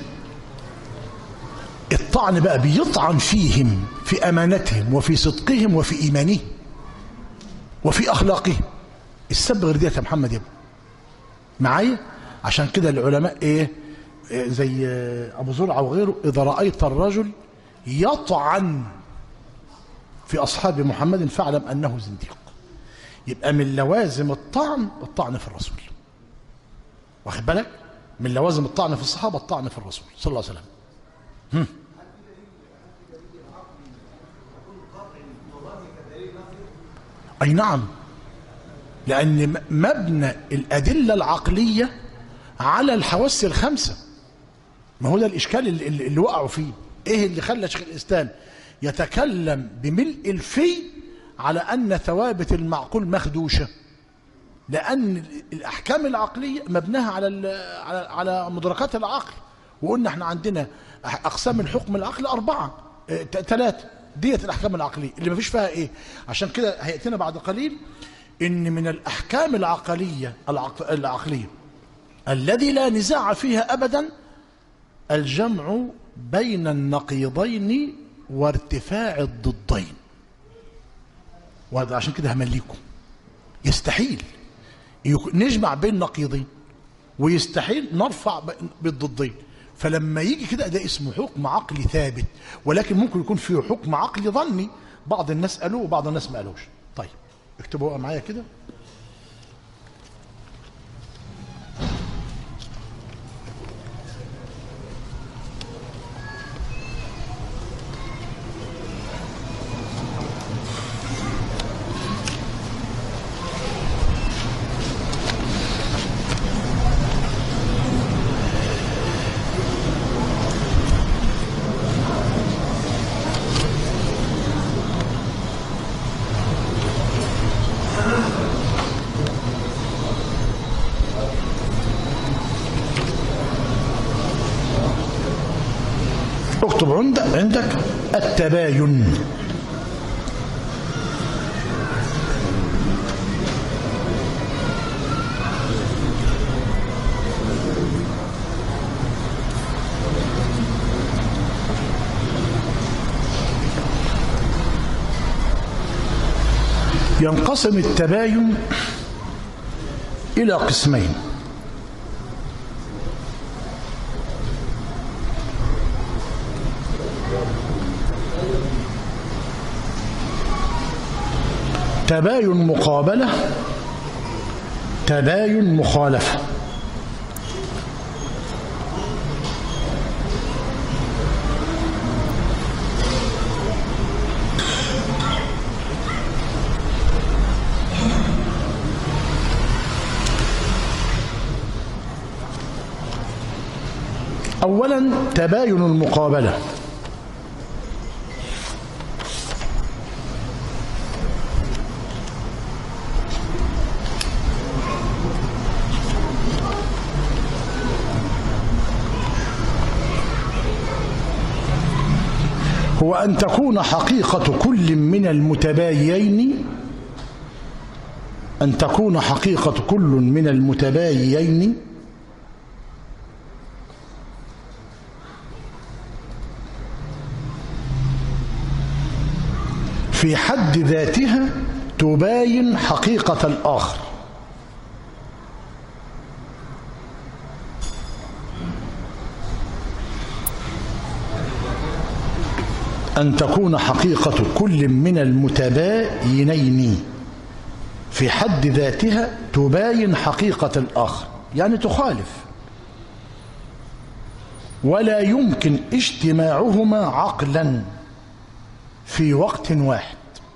الطعن بقى بيطعن فيهم في امانتهم وفي صدقهم وفي ايمانهم وفي اخلاقهم السب غير ديت يا محمد يا ابني معايا عشان كده العلماء ايه إيه زي ابو زرعه وغيره اذا رايت الرجل يطعن في اصحاب محمد فاعلم انه زنديق يبقى من لوازم الطعن الطعن في الرسول واخد بالك من لوازم الطعن في الصحابه الطعن في الرسول صلى الله عليه وسلم هم. اي نعم لان مبنى الادله العقليه على الحواس الخمسه ما هو ده الاشكال اللي, اللي وقعوا فيه ايه اللي خلى شيخ الاسلام يتكلم بملء الفي على ان ثوابت المعقول مخدوشه لان الاحكام العقليه مبناها على على على مدركات العقل وقلنا احنا عندنا اقسام الحكم العقلي اربعه ثلاثه ديت الاحكام العقليه اللي ما فيش فيها ايه عشان كده هياتينا بعد قليل ان من الاحكام العقليه العق... العقليه الذي لا نزاع فيها ابدا الجمع بين النقيضين وارتفاع الضدين وهذا عشان كده همليكم يستحيل نجمع بين نقيضين ويستحيل نرفع بالضدين فلما يجي كده ده اسمه حكم عقلي ثابت ولكن ممكن يكون فيه حكم عقلي ظني بعض الناس قالوه وبعض الناس ما قالوش طيب اكتبوا بقى معايا كده اكتب عندك عندك التباين ينقسم التباين إلى قسمين تباين مقابلة تباين مخالفة أولا تباين المقابلة هو أن تكون حقيقة كل من المتبايين أن تكون حقيقة كل من المتبايين في حد ذاتها تباين حقيقة الآخر أن تكون حقيقة كل من المتباينين في حد ذاتها تباين حقيقة الآخر يعني تخالف ولا يمكن اجتماعهما عقلا في وقت واحد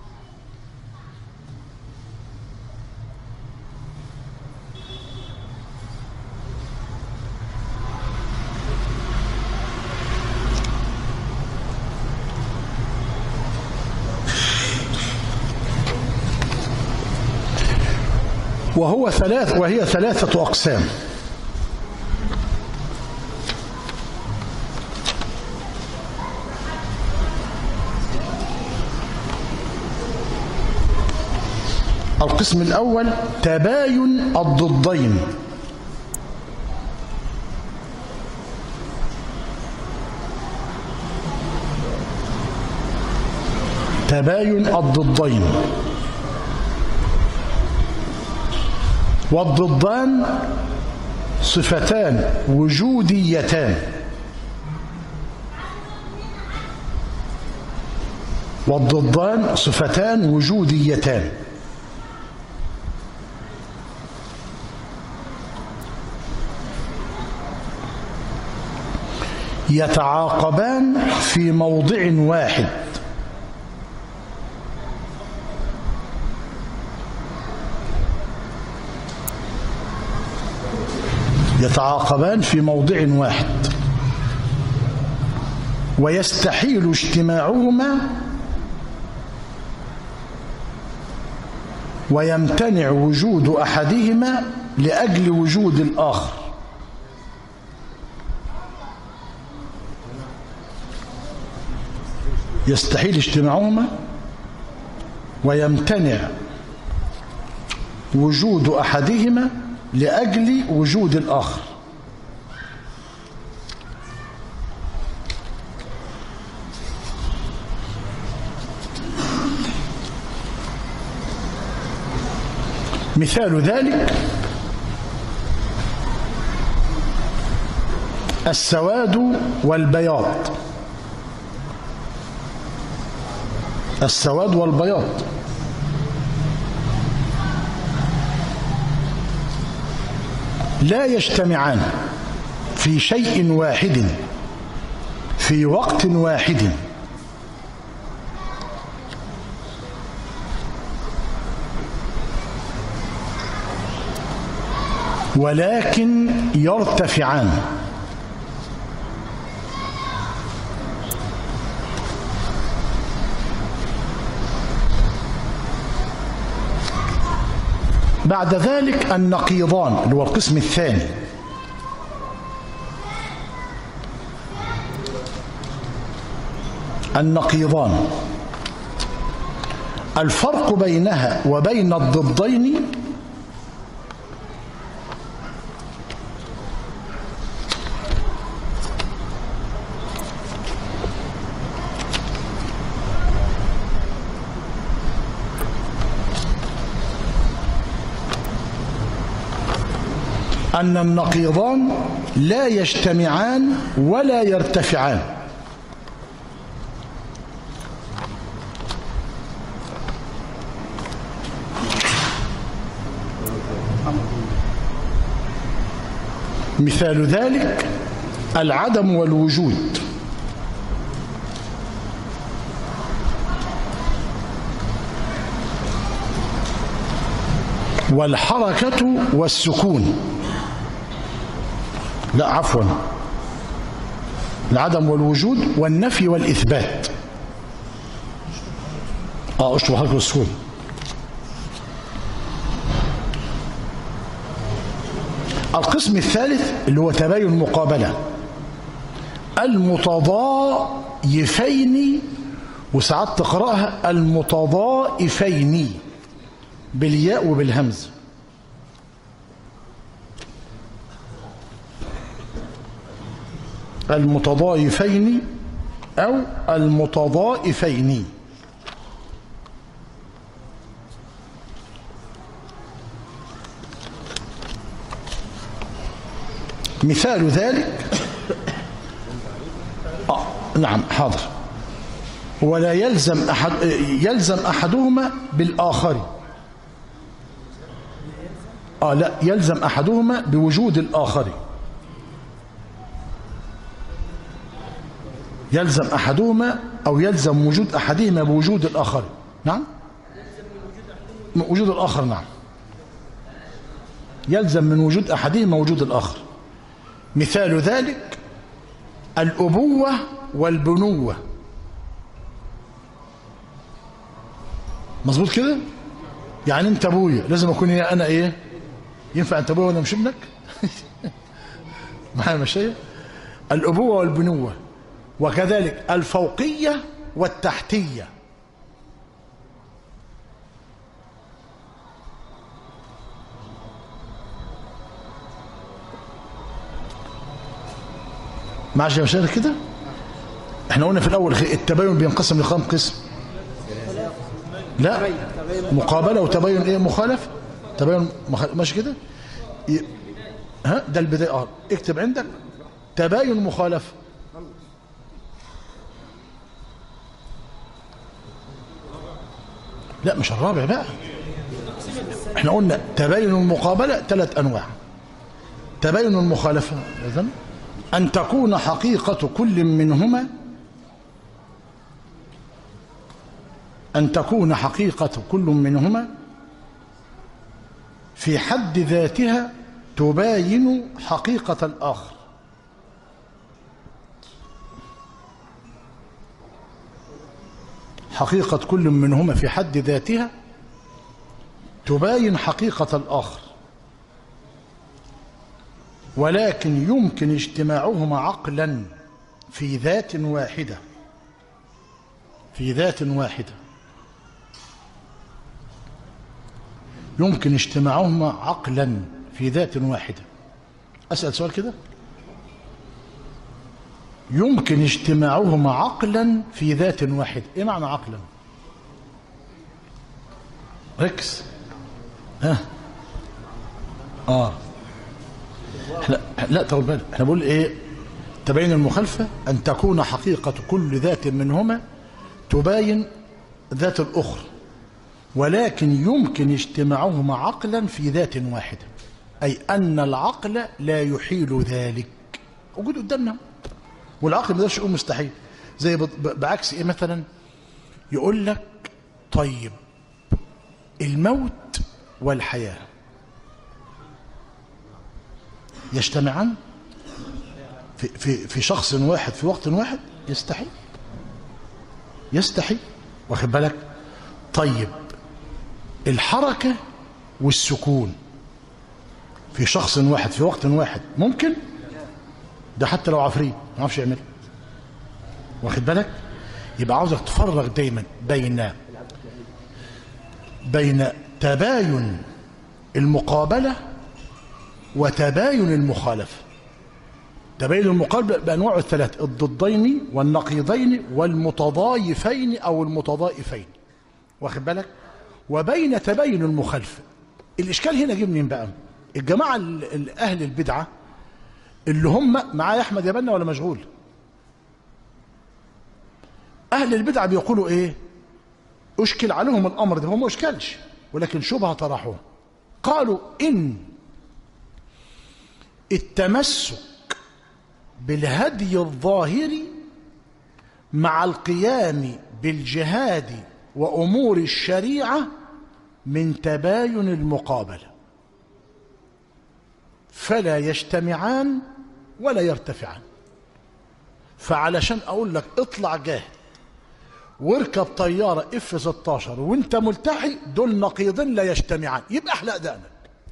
وهو ثلاث وهي ثلاثة أقسام القسم الأول تباين الضدين تباين الضدين والضدان صفتان وجوديتان والضدان صفتان وجوديتان يتعاقبان في موضع واحد يتعاقبان في موضع واحد ويستحيل اجتماعهما ويمتنع وجود احدهما لاجل وجود الاخر يستحيل اجتماعهما ويمتنع وجود احدهما لاجل وجود الاخر مثال ذلك السواد والبياض السواد والبياض لا يجتمعان في شيء واحد في وقت واحد ولكن يرتفعان بعد ذلك النقيضان اللي هو القسم الثاني النقيضان الفرق بينها وبين الضدين أن النقيضان لا يجتمعان ولا يرتفعان مثال ذلك العدم والوجود والحركة والسكون لا عفوا العدم والوجود والنفي والإثبات اه اشطب حركة والسكون القسم الثالث اللي هو تباين مقابلة المتضايفين وساعات تقرأها المتضائفين بالياء وبالهمز المتضايفين أو المتضائفين مثال ذلك آه نعم حاضر ولا يلزم أحد يلزم أحدهما بالآخر آه لا يلزم أحدهما بوجود الآخر يلزم أحدهما أو يلزم وجود أحدهما بوجود الآخر نعم وجود الآخر نعم يلزم من وجود أحدهما وجود الآخر مثال ذلك الأبوة والبنوة مظبوط كده يعني انت ابويا لازم اكون إيه انا ايه ينفع انت ابويا وانا مش ابنك معايا مشاية الابوه والبنوه وكذلك الفوقيه والتحتيه معاش يا مشايخ كده احنا قلنا في الاول التباين بينقسم لكام قسم لا مقابله وتباين ايه مخالف تباين مخالف ماشي كده ي- ها ده البدايه اه اكتب عندك تباين مخالف لا مش الرابع بقى احنا قلنا تباين المقابله ثلاث انواع تباين المخالفه اذن ان تكون حقيقه كل منهما أن تكون حقيقة كل منهما في حد ذاتها تباين حقيقة الآخر حقيقة كل منهما في حد ذاتها تباين حقيقة الآخر ولكن يمكن اجتماعهما عقلا في ذات واحدة في ذات واحده يمكن اجتماعهما عقلا في ذات واحدة أسأل سؤال كده يمكن اجتماعهما عقلا في ذات واحدة إيه معنى عقلا ركز ها آه لا لا طول بالك احنا بقول ايه تبين المخالفة أن تكون حقيقة كل ذات منهما تباين ذات الأخرى ولكن يمكن اجتماعهما عقلا في ذات واحدة أي أن العقل لا يحيل ذلك وجود قدامنا والعقل ما يقدرش يقول مستحيل زي ب- بعكس إيه مثلا يقول لك طيب الموت والحياة يجتمعان في, في, في شخص واحد في وقت واحد يستحيل يستحيل واخد بالك طيب الحركة والسكون في شخص واحد في وقت واحد ممكن ده حتى لو عفريت ما يعرفش يعمل واخد بالك يبقى عاوزك تفرق دايما بين بين تباين المقابلة وتباين المخالفة تباين المقابلة بأنواعه الثلاث الضدين والنقيضين والمتضايفين أو المتضائفين واخد بالك وبين تباين المخالفة الإشكال هنا جه منين بقى الجماعة ال- ال- أهل البدعة اللي هم معايا أحمد يا بنا ولا مشغول أهل البدعة بيقولوا إيه أشكل عليهم الأمر ده هو ما أشكلش ولكن شبهة طرحوه قالوا إن التمسك بالهدي الظاهري مع القيام بالجهاد وأمور الشريعة من تباين المقابلة فلا يجتمعان ولا يرتفعان فعلشان أقول لك اطلع جاهد واركب طيارة اف 16 وانت ملتحي دول نقيضين لا يجتمعان يبقى احلق دقنك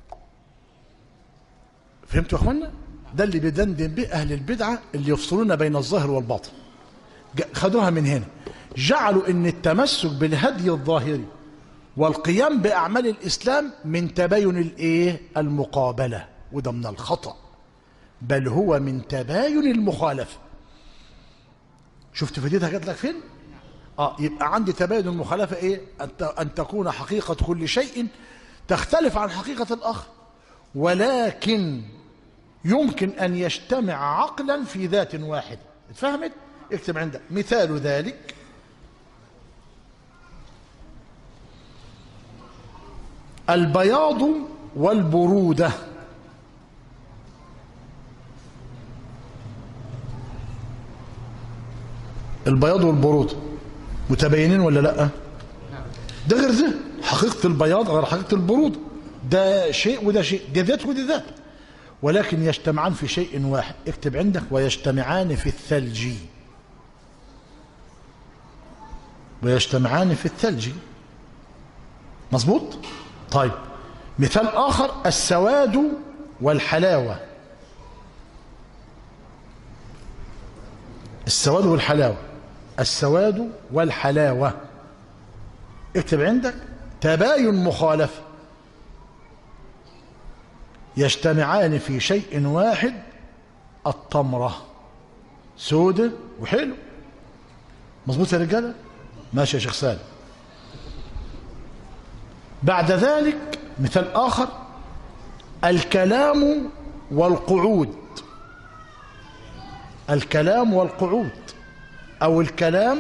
فهمتوا يا اخوانا ده اللي بيدندن به اهل البدعة اللي يفصلون بين الظاهر والباطن ج- خدوها من هنا جعلوا ان التمسك بالهدي الظاهري والقيام باعمال الاسلام من تباين الايه المقابله وده من الخطا بل هو من تباين المخالفه شفت فديتها جات لك فين اه يبقى عندي تباين المخالفه ايه ان ت- ان تكون حقيقه كل شيء تختلف عن حقيقه الاخر ولكن يمكن أن يجتمع عقلا في ذات واحدة اتفهمت؟ اكتب عندك مثال ذلك البياض والبرودة البياض والبرودة متباينين ولا لا ده غير ده حقيقة البياض غير حقيقة البرودة ده شيء وده شيء ده ذات وده ذات ولكن يجتمعان في شيء واحد اكتب عندك ويجتمعان في الثلج ويجتمعان في الثلج مظبوط طيب مثال آخر السواد والحلاوة السواد والحلاوة السواد والحلاوة اكتب عندك تباين مخالفة يجتمعان في شيء واحد التمرة سودة وحلو مظبوط يا رجالة ماشي يا شيخ سالم بعد ذلك مثال آخر الكلام والقعود الكلام والقعود أو الكلام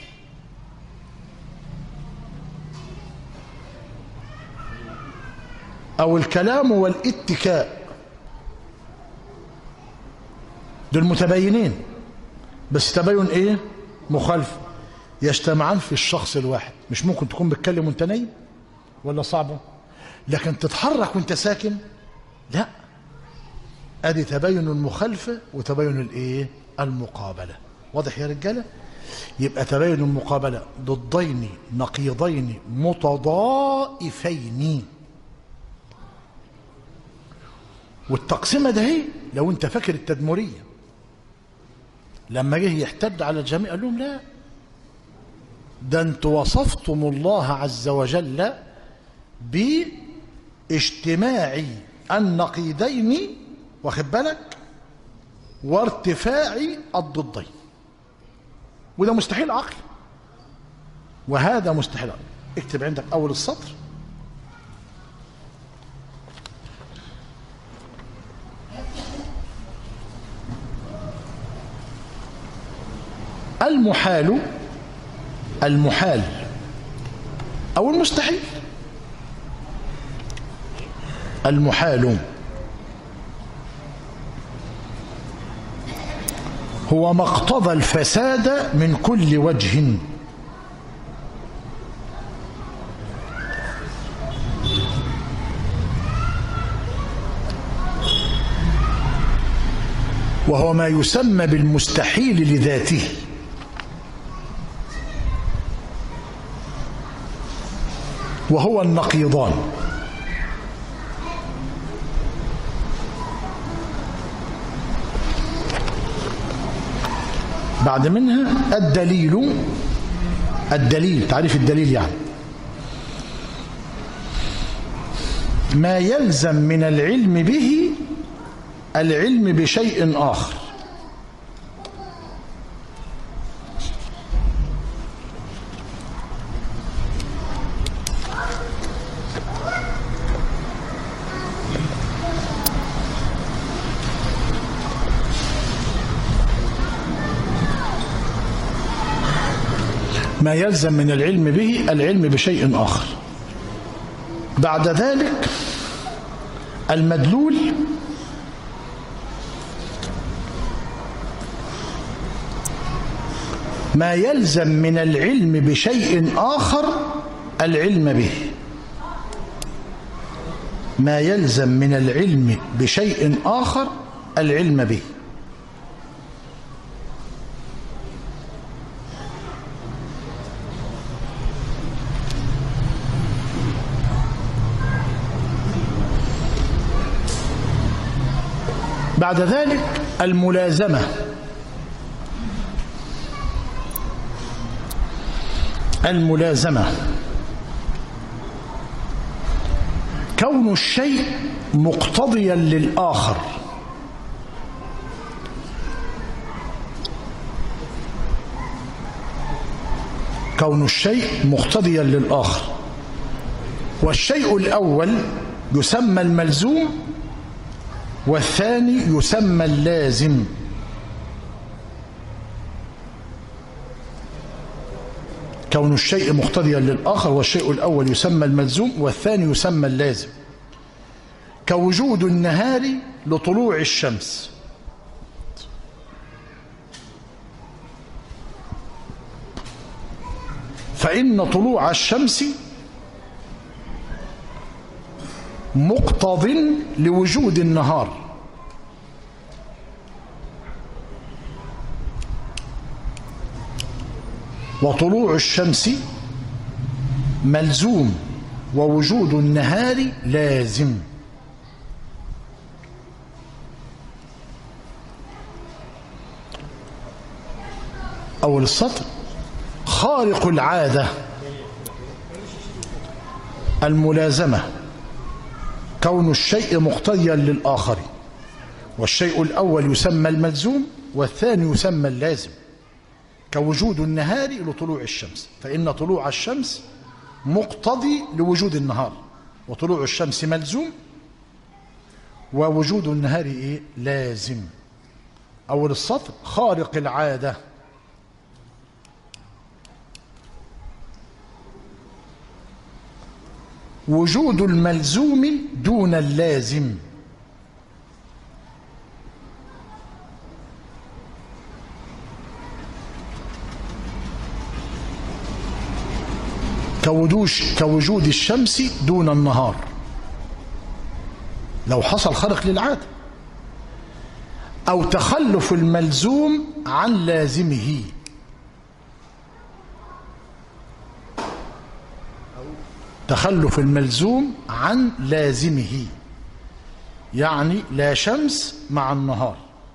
أو الكلام والاتكاء دول متباينين بس تباين ايه مخالف يجتمعان في الشخص الواحد مش ممكن تكون بتكلم وانت نايم ولا صعبه لكن تتحرك وانت ساكن لا ادي تباين المخالفه وتباين الايه المقابله واضح يا رجاله يبقى تباين المقابله ضدين نقيضين متضائفين والتقسيمه ده هي لو انت فاكر التدمريه لما جه يحتد على الجميع قال لهم لا ده انتوا وصفتم الله عز وجل باجتماع النقيضين واخد بالك وارتفاع الضدين وده مستحيل عقل وهذا مستحيل عقل اكتب عندك اول السطر المحال المحال او المستحيل المحال هو ما اقتضى الفساد من كل وجه وهو ما يسمى بالمستحيل لذاته وهو النقيضان بعد منها الدليل الدليل تعريف الدليل يعني ما يلزم من العلم به العلم بشيء آخر ما يلزم من العلم به العلم بشيء آخر بعد ذلك المدلول ما يلزم من العلم بشيء آخر العلم به ما يلزم من العلم بشيء آخر العلم به بعد ذلك الملازمة الملازمة كون الشيء مقتضيا للآخر كون الشيء مقتضيا للآخر والشيء الأول يسمى الملزوم والثاني يسمى اللازم كون الشيء مقتضيا للآخر والشيء الأول يسمى الملزوم والثاني يسمى اللازم كوجود النهار لطلوع الشمس فإن طلوع الشمس مقتض لوجود النهار وطلوع الشمس ملزوم ووجود النهار لازم أول السطر خارق العادة الملازمة كون الشيء مقتضيا للآخر والشيء الأول يسمى الملزوم والثاني يسمى اللازم كوجود النهار لطلوع الشمس فإن طلوع الشمس مقتضي لوجود النهار وطلوع الشمس ملزوم ووجود النهار إيه؟ لازم أول السطر خارق العادة وجود الملزوم دون اللازم كوجوش كوجود الشمس دون النهار لو حصل خرق للعادة أو تخلف الملزوم عن لازمه تخلف الملزوم عن لازمه يعني لا شمس مع النهار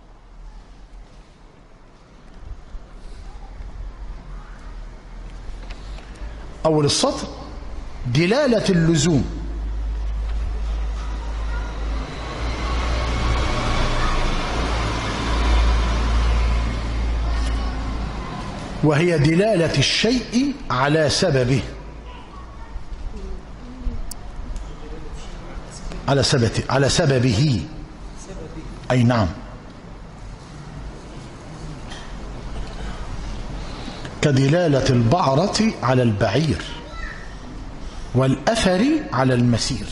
أول السطر دلالة اللزوم وهي دلالة الشيء على سببه على سببه على سببه أي نعم كدلالة البعرة على البعير والأثر على المسير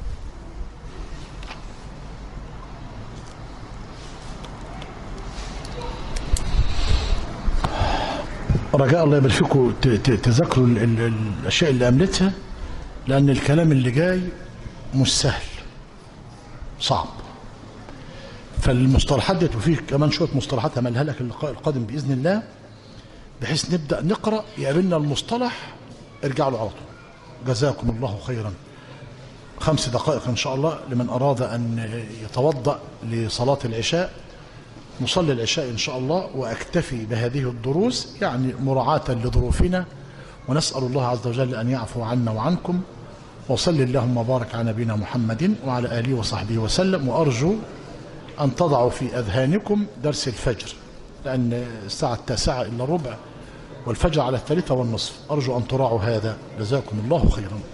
رجاء الله يبارك فيكم ت- ت- تذكروا ال- ال- الأشياء اللي أملتها لأن الكلام اللي جاي مش سهل صعب فالمصطلحات ديت وفيه كمان شوية مصطلحات هملها لك اللقاء القادم بإذن الله بحيث نبدأ نقرأ يقابلنا المصطلح ارجع له على طول جزاكم الله خيرا خمس دقائق إن شاء الله لمن أراد أن يتوضأ لصلاة العشاء نصلي العشاء إن شاء الله وأكتفي بهذه الدروس يعني مراعاة لظروفنا ونسأل الله عز وجل أن يعفو عنا وعنكم وصل اللهم وبارك على نبينا محمد وعلى آله وصحبه وسلم وأرجو أن تضعوا في أذهانكم درس الفجر لأن الساعة التاسعة إلا ربع والفجر على الثالثة والنصف أرجو أن تراعوا هذا جزاكم الله خيرا